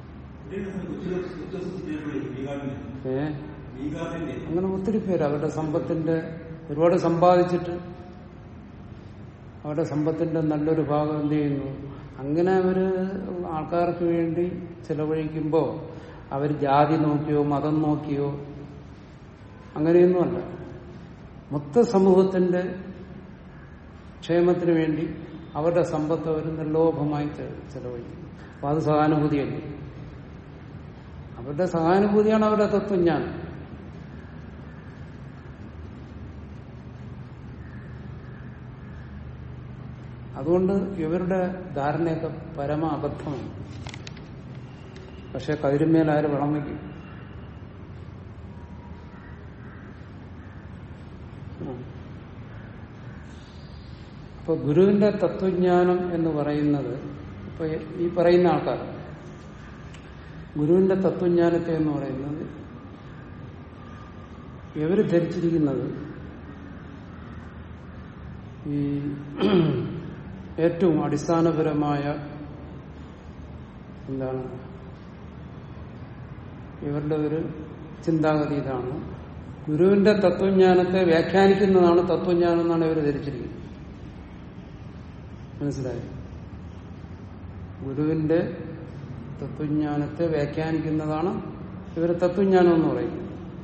ഏ അങ്ങനെ ഒത്തിരി പേര് അവരുടെ സമ്പത്തിന്റെ ഒരുപാട് സമ്പാദിച്ചിട്ട് അവരുടെ സമ്പത്തിന്റെ നല്ലൊരു ഭാഗം എന്ത് ചെയ്യുന്നു അങ്ങനെ അവര് ആൾക്കാർക്ക് വേണ്ടി ചെലവഴിക്കുമ്പോ അവർ ജാതി നോക്കിയോ മതം നോക്കിയോ അങ്ങനെയൊന്നുമല്ല മൊത്ത സമൂഹത്തിന്റെ ക്ഷേമത്തിന് വേണ്ടി അവരുടെ സമ്പത്ത് അവർ നിർലോഭമായി ചെ- ചെലവഴിക്കുന്നു അപ്പൊ അത് സഹാനുഭൂതിയല്ലേ അവരുടെ സഹാനുഭൂതിയാണ് അവരുടെ തത്വജ്ഞാനം അതുകൊണ്ട് ഇവരുടെ ധാരണയൊക്കെ പരമ അബദ്ധമാണ് പക്ഷെ കതിരുമേൽ ആര് വളം വയ്ക്കും ഉം. അപ്പൊ ഗുരുവിന്റെ തത്വജ്ഞാനം എന്ന് പറയുന്നത് ഇപ്പൊ ഈ പറയുന്ന ആൾക്കാർ ഗുരുവിന്റെ തത്വജ്ഞാനത്തെ എന്ന് പറയുന്നത് ഇവര് ധരിച്ചിരിക്കുന്നത് ഈ ഏറ്റവും അടിസ്ഥാനപരമായ എന്താണ് ഇവരുടെ ഒരു ചിന്താഗതി ഇതാണ് ഗുരുവിന്റെ തത്വജ്ഞാനത്തെ വ്യാഖ്യാനിക്കുന്നതാണ് തത്വജ്ഞാനം എന്നാണ് ഇവർ ധരിച്ചിരിക്കുന്നത് മനസ്സിലായി ഗുരുവിന്റെ തത്വജ്ഞാനത്തെ വ്യാഖ്യാനിക്കുന്നതാണ് ഇവർ തത്വജ്ഞാനം എന്ന് പറയുന്നത്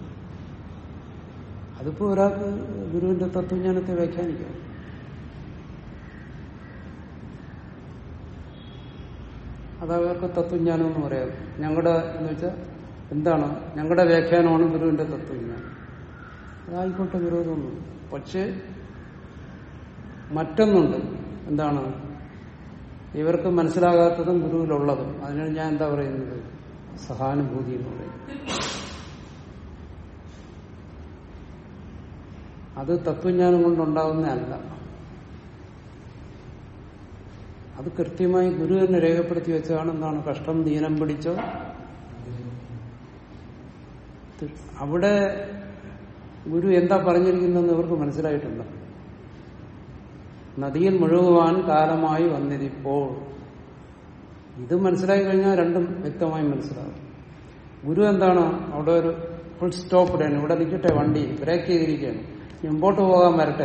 അതിപ്പോ ഒരാൾക്ക് ഗുരുവിന്റെ തത്വജ്ഞാനത്തെ വ്യാഖ്യാനിക്കാം അത് അവർക്ക് തത്വജ്ഞാനം എന്ന് പറയാം ഞങ്ങളുടെ എന്ന് വെച്ചാൽ എന്താണ് ഞങ്ങളുടെ വ്യാഖ്യാനമാണ് ഗുരുവിന്റെ തത്വജ്ഞാനം അതായിക്കോട്ടെ വിരോധമൊന്നും പക്ഷെ മറ്റൊന്നുണ്ട് എന്താണ് ഇവർക്ക് മനസ്സിലാകാത്തതും ഗുരുവിലുള്ളതും അതിനാണ് ഞാൻ എന്താ പറയുന്നത് സഹാനുഭൂതി എന്ന് പറയുന്നത് അത് തത്വജ്ഞാനം കൊണ്ടുണ്ടാകുന്നതല്ല അത് കൃത്യമായി ഗുരു തന്നെ രേഖപ്പെടുത്തി വെച്ചതാണ് എന്താണ് കഷ്ടം ദീനം പിടിച്ചോ അവിടെ ഗുരു എന്താ പറഞ്ഞിരിക്കുന്നതെന്ന് ഇവർക്ക് മനസ്സിലായിട്ടുണ്ട് നദിയിൽ മുഴുകുവാൻ കാലമായി വന്നിരിപ്പോൾ ഇത് മനസ്സിലായി കഴിഞ്ഞാൽ രണ്ടും വ്യക്തമായി മനസ്സിലാകും ഗുരു എന്താണ് അവിടെ ഒരു ഫുൾ സ്റ്റോപ്പ് ഇടാണ് ഇവിടെ നിൽക്കട്ടെ വണ്ടി ബ്രേക്ക് ചെയ്തിരിക്കുകയാണ് ഇനി മുമ്പോട്ട് പോകാൻ വരട്ടെ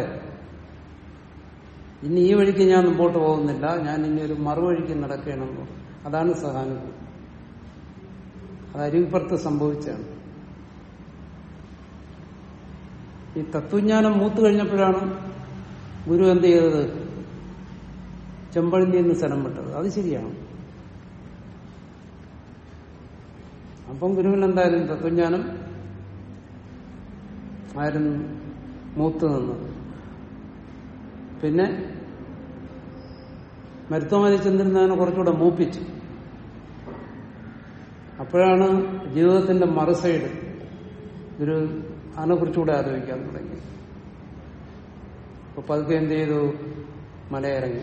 ഇനി ഈ വഴിക്ക് ഞാൻ മുമ്പോട്ട് പോകുന്നില്ല ഞാൻ ഇനി ഒരു മറുവഴിക്ക് നടക്കുകയാണെന്ന് അതാണ് സഹാനുഭൂതി അത് അരിവിപ്പുറത്ത് സംഭവിച്ചാണ് ഈ തത്വജ്ഞാനം മൂത്തു കഴിഞ്ഞപ്പോഴാണ് ഗുരു എന്ത് ചെയ്തത് ചെമ്പഴന്തി എന്ന് സ്ഥലം വിട്ടത് അത് ശരിയാണ് അപ്പം ഗുരുവിന് എന്തായാലും തത്വജ്ഞാനം ആയിരുന്നു മൂത്ത് നിന്നത് പിന്നെ മരുത്വമതി ചെന്നിരുന്നതിനെ കുറച്ചുകൂടെ മൂപ്പിച്ചു അപ്പോഴാണ് ജീവിതത്തിന്റെ മറുസൈഡ് ഗുരു അതിനെക്കുറിച്ചുകൂടെ ആലോചിക്കാൻ തുടങ്ങി അപ്പൊ പതുക്കെ എന്ത് ചെയ്തു മലയിറങ്ങി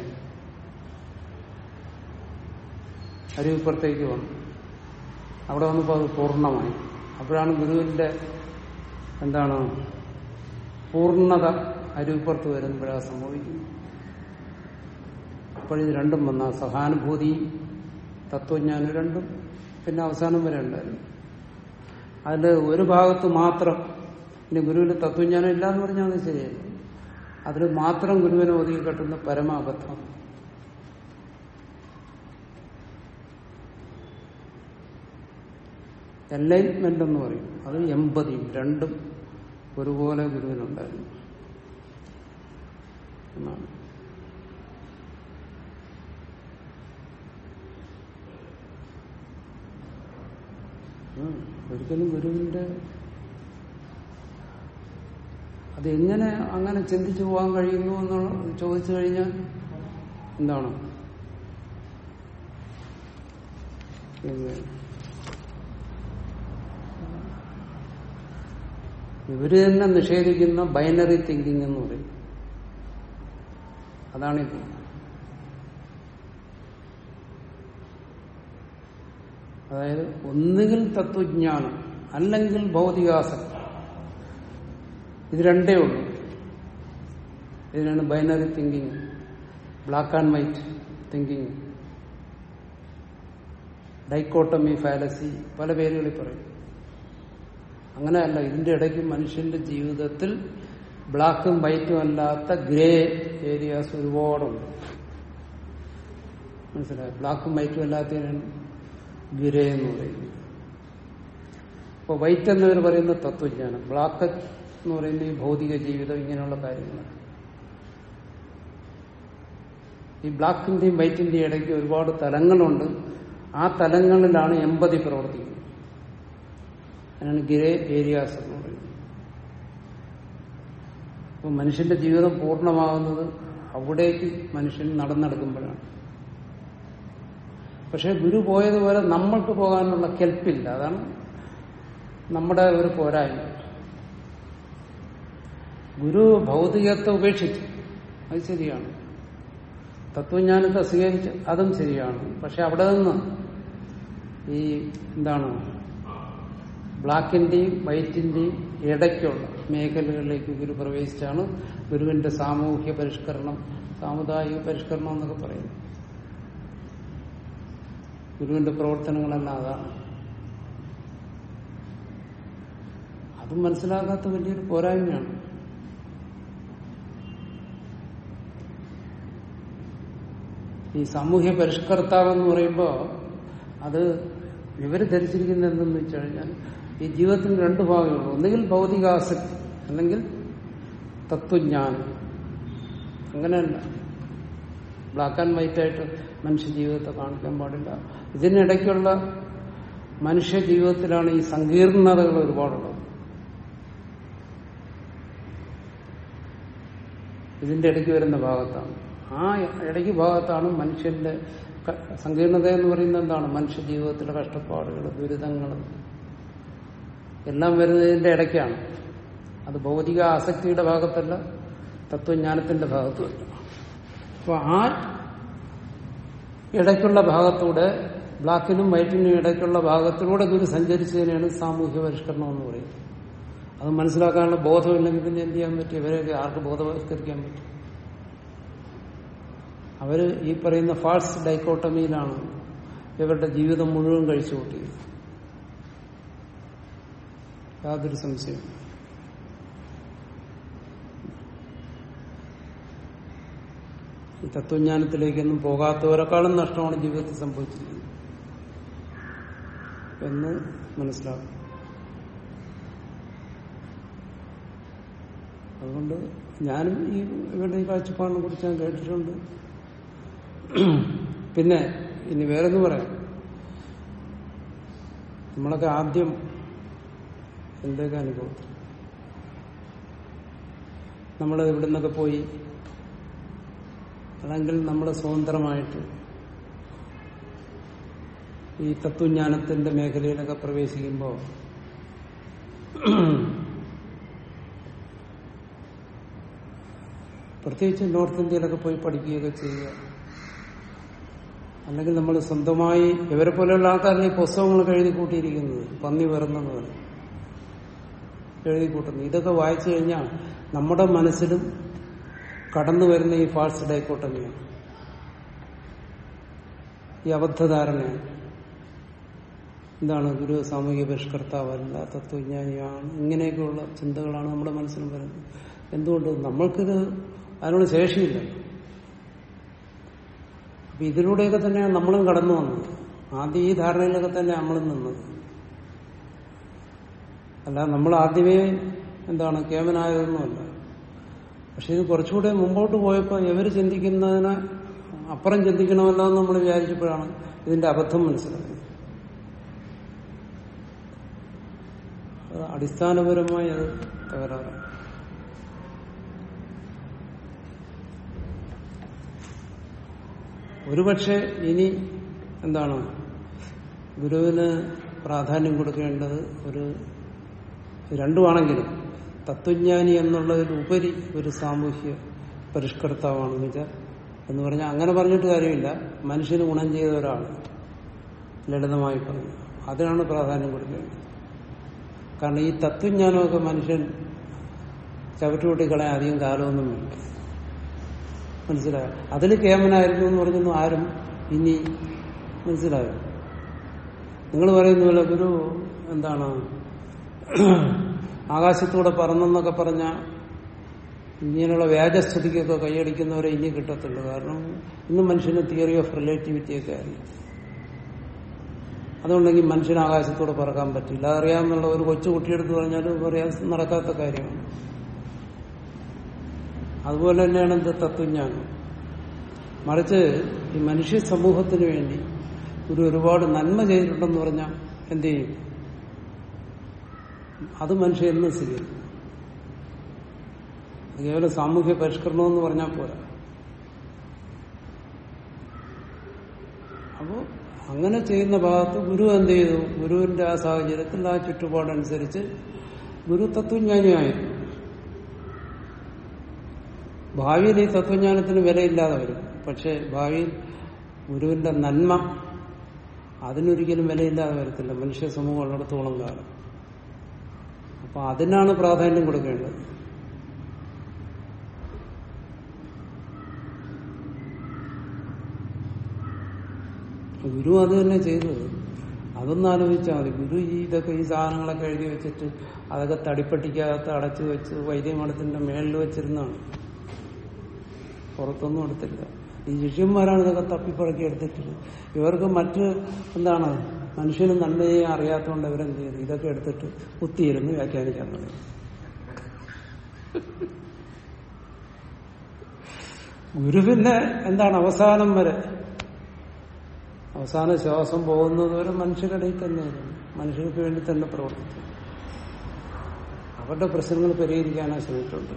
അരുവിപ്പുറത്തേക്ക് വന്നു അവിടെ വന്നപ്പോൾ അത് പൂർണ്ണമായി അപ്പോഴാണ് ഗുരുവിന്റെ എന്താണ് പൂർണ്ണത അരുവിപ്പുറത്ത് വരുമ്പോഴാണ് സംഭവിക്കുന്നത് അപ്പോഴിത് രണ്ടും വന്ന സഹാനുഭൂതിയും തത്വജ്ഞാനം രണ്ടും പിന്നെ അവസാനം വരെ ഉണ്ടായിരുന്നു അതിൽ ഒരു ഭാഗത്ത് മാത്രം ഇനി ഗുരുവിന് തത്വജ്ഞാനം ഇല്ല എന്ന് പറഞ്ഞാൽ അത് ശരിയല്ല അതിൽ മാത്രം ഗുരുവിനെ ഒതുക്കി കെട്ടുന്ന പരമാബദ്ധം എൻലൈറ്റ്മെന്റ് എന്ന് പറയും അത് എമ്പതിയും രണ്ടും ഒരുപോലെ ഗുരുവിനുണ്ടായിരുന്നു എന്നാണ് ഉം. ഒരിക്കലും ഗുരുവിന്റെ അതെങ്ങനെ അങ്ങനെ ചിന്തിച്ചു പോകാൻ കഴിയുന്നു എന്നുള്ള ചോദിച്ചു കഴിഞ്ഞാൽ എന്താണ് പിന്നെ ഇവര് തന്നെ നിഷേധിക്കുന്ന ബൈനറി തിങ്കിങ് എന്ന് പറയും അതാണിത് അതായത് ഒന്നുകിൽ തത്വജ്ഞാനം അല്ലെങ്കിൽ ഭൗതികാസക്തി ഇത് രണ്ടേ ഉള്ളൂ ഇതിനാണ് binary thinking black and white thinking dichotomy fallacy പല പേരുകളിൽ പറയും അങ്ങനെയല്ല ഇതിന്റെ ഇടയ്ക്ക് മനുഷ്യന്റെ ജീവിതത്തിൽ ബ്ലാക്കും വൈറ്റും അല്ലാത്ത ഗ്രേ ഏരിയാസ് ഒരുപാടുണ്ട് മനസ്സിലായി ബ്ലാക്കും വൈറ്റും അല്ലാത്തതിനാണ് ഗ്രേ എന്ന് പറയുന്നത് ഇപ്പൊ വൈറ്റ് എന്നവർ പറയുന്ന തത്വജ്ഞാനം ബ്ലാക്ക് എന്ന് പറയുന്ന ഈ ഭൗതിക ജീവിതം ഇങ്ങനെയുള്ള കാര്യങ്ങളാണ് ഈ ബ്ലാക്കിന്റെയും വൈറ്റിന്റെയും ഇടയ്ക്ക് ഒരുപാട് തലങ്ങളുണ്ട് ആ തലങ്ങളിലാണ് എമ്പതി പ്രവർത്തിക്കുന്നത് അതിനാണ് ഗ്രേ ഏരിയാസ് എന്ന് പറയുന്നത് അപ്പൊ മനുഷ്യന്റെ ജീവിതം പൂർണ്ണമാകുന്നത് അവിടേക്ക് മനുഷ്യൻ നടന്നെടുക്കുമ്പോഴാണ് പക്ഷെ ഗുരു പോയതുപോലെ നമ്മൾക്ക് പോകാനുള്ള കെൽപ്പില്ല അതാണ് നമ്മുടെ ഒരു പോരായ്മ ഗുരു ഭൗതികത്തെ ഉപേക്ഷിച്ചു അത് ശരിയാണ് തത്വജ്ഞാനത്തെ സ്വീകരിച്ച് അതും ശരിയാണ് പക്ഷെ അവിടെ നിന്ന് ഈ എന്താണ് ബ്ലാക്കിന്റെയും വൈറ്റിന്റെയും ഇടയ്ക്കുള്ള മേഖലകളിലേക്ക് ഗുരു പ്രവേശിച്ചാണ് ഗുരുവിന്റെ സാമൂഹ്യ പരിഷ്കരണം സാമുദായിക പരിഷ്കരണം എന്നൊക്കെ പറയുന്നത് ഗുരുവിന്റെ പ്രവർത്തനങ്ങളെല്ലാം അതാണ് അതും മനസ്സിലാക്കാത്ത വലിയൊരു പോരായ്മയാണ് ഈ സാമൂഹ്യ പരിഷ്കർത്താവ് എന്ന് പറയുമ്പോൾ അത് ഇവര് ധരിച്ചിരിക്കുന്നത് എന്തെന്ന് വെച്ച് കഴിഞ്ഞാൽ ഈ ജീവിതത്തിന് രണ്ട് ഭാഗങ്ങളുള്ളൂ ഒന്നുകിൽ ഭൗതികാസക്തി അല്ലെങ്കിൽ തത്വജ്ഞാനം അങ്ങനെയല്ല ബ്ലാക്ക് ആൻഡ് വൈറ്റ് ആയിട്ട് മനുഷ്യ ജീവിതത്തെ കാണിക്കാൻ പാടില്ല ഇതിനിടയ്ക്കുള്ള മനുഷ്യ ജീവിതത്തിലാണ് ഈ സങ്കീർണതകൾ ഒരുപാടുള്ളത് ഇതിന്റെ ഇടയ്ക്ക് വരുന്ന ഭാഗത്താണ് ആ ഇടയ്ക്ക് ഭാഗത്താണ് മനുഷ്യന്റെ ക- സങ്കീർണത എന്ന് പറയുന്നത് എന്താണ് മനുഷ്യ ജീവിതത്തിലെ കഷ്ടപ്പാടുകൾ ദുരിതങ്ങൾ എല്ലാം വരുന്നതിന്റെ ഇടയ്ക്കാണ് അത് ഭൗതിക ആസക്തിയുടെ ഭാഗത്തല്ല തത്വജ്ഞാനത്തിന്റെ ഭാഗത്തുമല്ല അപ്പൊ ആ ഇടയ്ക്കുള്ള ഭാഗത്തൂടെ ബ്ലാക്കിനും വൈറ്റിനും ഇടയ്ക്കുള്ള ഭാഗത്തിലൂടെ ഗുരു സഞ്ചരിച്ചതിനാണ് സാമൂഹ്യ പരിഷ്കരണം എന്ന് പറയുന്നത് അത് മനസ്സിലാക്കാനുള്ള ബോധമില്ലെങ്കിൽ പിന്നെ എന്ത് ചെയ്യാൻ പറ്റും ഇവരെയൊക്കെ ആർക്ക് ബോധവൽക്കരിക്കാൻ പറ്റും അവര് ഈ പറയുന്ന ഫാൾസ് ഡൈക്കോട്ടമിയിലാണ് ഇവരുടെ ജീവിതം മുഴുവൻ കഴിച്ചു കൂട്ടിയത് യാതൊരു സംശയം ഈ തത്വജ്ഞാനത്തിലേക്കൊന്നും പോകാത്തവരെക്കാളും നഷ്ടമാണ് ജീവിതത്തിൽ സംഭവിച്ചിരിക്കുന്നത് എന്ന് മനസ്സിലാക്കും അതുകൊണ്ട് ഞാനും ഈ ഇവരുടെ ഈ കാഴ്ചപ്പാടിനെ കുറിച്ച് ഞാൻ കേട്ടിട്ടുണ്ട് പിന്നെ ഇനി വേറൊന്ന് പറയാം നമ്മളൊക്കെ ആദ്യം എന്തൊക്കെ അനുഭവത്തിൽ നമ്മൾ ഇവിടെ നിന്നൊക്കെ പോയി അല്ലെങ്കിൽ നമ്മൾ സ്വതന്ത്രമായിട്ട് ഈ തത്വജ്ഞാനത്തിന്റെ മേഖലയിലൊക്കെ പ്രവേശിക്കുമ്പോൾ പ്രത്യേകിച്ച് നോർത്ത് ഇന്ത്യയിലൊക്കെ പോയി പഠിക്കുകയൊക്കെ ചെയ്യുക അല്ലെങ്കിൽ നമ്മൾ സ്വന്തമായി ഇവരെ പോലെയുള്ള ആൾക്കാരാണ് ഈ പുസ്തകങ്ങളൊക്കെ എഴുതി കൂട്ടിയിരിക്കുന്നത് പന്നി പിറന്നെന്ന് പറയും എഴുതി കൂട്ടുന്നു ഇതൊക്കെ വായിച്ചു കഴിഞ്ഞാൽ നമ്മുടെ മനസ്സിലും കടന്നു വരുന്ന ഈ ഫാൾസ് ഡൈക്കോട്ടമിയാണ് ഈ അബദ്ധധാരണയാണ് എന്താണ് ഗുരു സാമൂഹിക പരിഷ്കർത്താവല്ല തത്വജ്ഞാനിയാണ് ഇങ്ങനെയൊക്കെയുള്ള ചിന്തകളാണ് നമ്മുടെ മനസ്സിലും വരുന്നത് എന്തുകൊണ്ട് നമ്മൾക്കിത് അതിനോട് ശേഷിയില്ല അപ്പൊ ഇതിലൂടെയൊക്കെ തന്നെയാണ് നമ്മളും കടന്നു വന്നത് ആദ്യം ഈ ധാരണയിലൊക്കെ തന്നെ നമ്മളും നിന്നത് അല്ല നമ്മൾ ആദ്യമേ എന്താണ് കേവനായതൊന്നുമല്ല പക്ഷെ ഇത് കുറച്ചുകൂടെ മുമ്പോട്ട് പോയപ്പോൾ ഇവർ ചിന്തിക്കുന്നതിന് അപ്പുറം ചിന്തിക്കണമല്ലോ എന്ന് നമ്മൾ വിചാരിച്ചപ്പോഴാണ് ഇതിന്റെ അബദ്ധം മനസ്സിലായത് അത് അടിസ്ഥാനപരമായി അത് തകരാറാണ് ഒരുപക്ഷെ ഇനി എന്താണ് ഗുരുവിന് പ്രാധാന്യം കൊടുക്കേണ്ടത് ഒരു രണ്ടുമാണെങ്കിലും തത്വജ്ഞാനി എന്നുള്ളതിലുപരി ഒരു സാമൂഹ്യ പരിഷ്കർത്താവാണെന്ന് വെച്ചാൽ എന്ന് പറഞ്ഞാൽ അങ്ങനെ പറഞ്ഞിട്ട് കാര്യമില്ല മനുഷ്യന് ഗുണം ചെയ്ത ഒരാൾ ലളിതമായി പറഞ്ഞു അതിനാണ് പ്രാധാന്യം കൊടുക്കേണ്ടത് കാരണം ഈ തത്വജ്ഞാനമൊക്കെ മനുഷ്യൻ ചവിട്ടുകൂട്ടി കളയാൻ അധികം കാലമൊന്നും വേണ്ട മനസ്സിലായോ അതിൽ കേമനായിരുന്നു എന്ന് പറഞ്ഞൊന്നും ആരും ഇനി മനസ്സിലായോ നിങ്ങൾ പറയുന്ന പോലെ ഗുരു എന്താണ് ആകാശത്തൂടെ പറന്നെന്നൊക്കെ പറഞ്ഞ ഇങ്ങനെയുള്ള വ്യാജസ്തുതിക്കൊക്കെ കൈയടിക്കുന്നവരെ ഇനി കിട്ടത്തുള്ളൂ കാരണം ഇന്ന് മനുഷ്യന് തിയറി ഓഫ് റിലേറ്റിവിറ്റിയൊക്കെ അറിയാം അതുകൊണ്ടെങ്കിൽ മനുഷ്യന് ആകാശത്തൂടെ പറക്കാൻ പറ്റില്ല അതറിയാമെന്നുള്ള ഒരു കൊച്ചു കുട്ടിയെടുത്ത് പറഞ്ഞാലും പറയാൻ നടക്കാത്ത കാര്യമാണ് അതുപോലെ തന്നെയാണ് എന്ത് തത്വജ്ഞാനം മറിച്ച് ഈ മനുഷ്യ സമൂഹത്തിന് വേണ്ടി ഒരു ഒരുപാട് നന്മ ചെയ്തിട്ടുണ്ടെന്ന് പറഞ്ഞാൽ എന്ത് ചെയ്യും അത് മനുഷ്യൻ എന്ന് സ്വീകരിക്കും കേവലം സാമൂഹ്യ പരിഷ്കരണം എന്ന് പറഞ്ഞാൽ പോരാ അപ്പോ അങ്ങനെ ചെയ്യുന്ന ഭാഗത്ത് ഗുരു എന്ത് ചെയ്തു ഗുരുവിന്റെ ആ സാഹചര്യത്തിൽ ആ ചുറ്റുപാടനുസരിച്ച് ഗുരു തത്വജ്ഞാനിയായിരുന്നു ഭാവിയിൽ ഈ തത്വജ്ഞാനത്തിന് വിലയില്ലാതെ വരും പക്ഷെ ഭാവിയിൽ ഗുരുവിന്റെ നന്മ അതിനൊരിക്കലും വിലയില്ലാതെ വരത്തില്ല മനുഷ്യ സമൂഹം ഉള്ളിടത്തോളം കാലം അപ്പൊ അതിനാണ് പ്രാധാന്യം കൊടുക്കേണ്ടത് ഗുരു അത് തന്നെ ചെയ്തത് അതൊന്നും ആലോചിച്ചാൽ മതി ഗുരു ഈ ഇതൊക്കെ ഈ സാധനങ്ങളൊക്കെ എഴുതി വെച്ചിട്ട് അതൊക്കെ തടിപ്പട്ടിക്കകത്ത് അടച്ചു വെച്ച് വൈദ്യമഠത്തിന്റെ മേളിൽ വെച്ചിരുന്നാണ് പുറത്തൊന്നും എടുത്തില്ല ഈ ശിഷ്യന്മാരാണ് ഇതൊക്കെ തപ്പിപ്പറക്കി എടുത്തിട്ടുള്ളത് ഇവർക്ക് മറ്റ് എന്താണ് മനുഷ്യന് നന്മയെ അറിയാത്തതുകൊണ്ട് ഇവരെന്ത് ചെയ്തു ഇതൊക്കെ എടുത്തിട്ട് കുത്തിയിരുന്ന് വ്യാഖ്യാനിക്കാൻ തുടങ്ങി ഗുരുവിന്റെ എന്താണ് അവസാനം വരെ അവസാന ശ്വാസം പോകുന്നത് വരെ മനുഷ്യരിടയിൽ തന്നെയായിരുന്നു മനുഷ്യർക്ക് വേണ്ടി തന്നെ പ്രവർത്തിച്ചു അവരുടെ പ്രശ്നങ്ങൾ പരിഹരിക്കാനാണ് ശ്രമിച്ചിട്ടുണ്ട്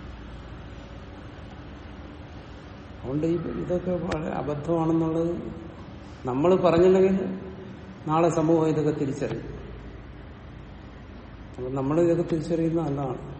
അതുകൊണ്ട് ഈ ഇതൊക്കെ വളരെ അബദ്ധമാണെന്നുള്ളത് നമ്മൾ പറഞ്ഞില്ലെങ്കിൽ നാളെ സമൂഹം ഇതൊക്കെ തിരിച്ചറിയും അപ്പൊ നമ്മൾ ഇതൊക്കെ തിരിച്ചറിയുന്നത് നല്ലതാണ്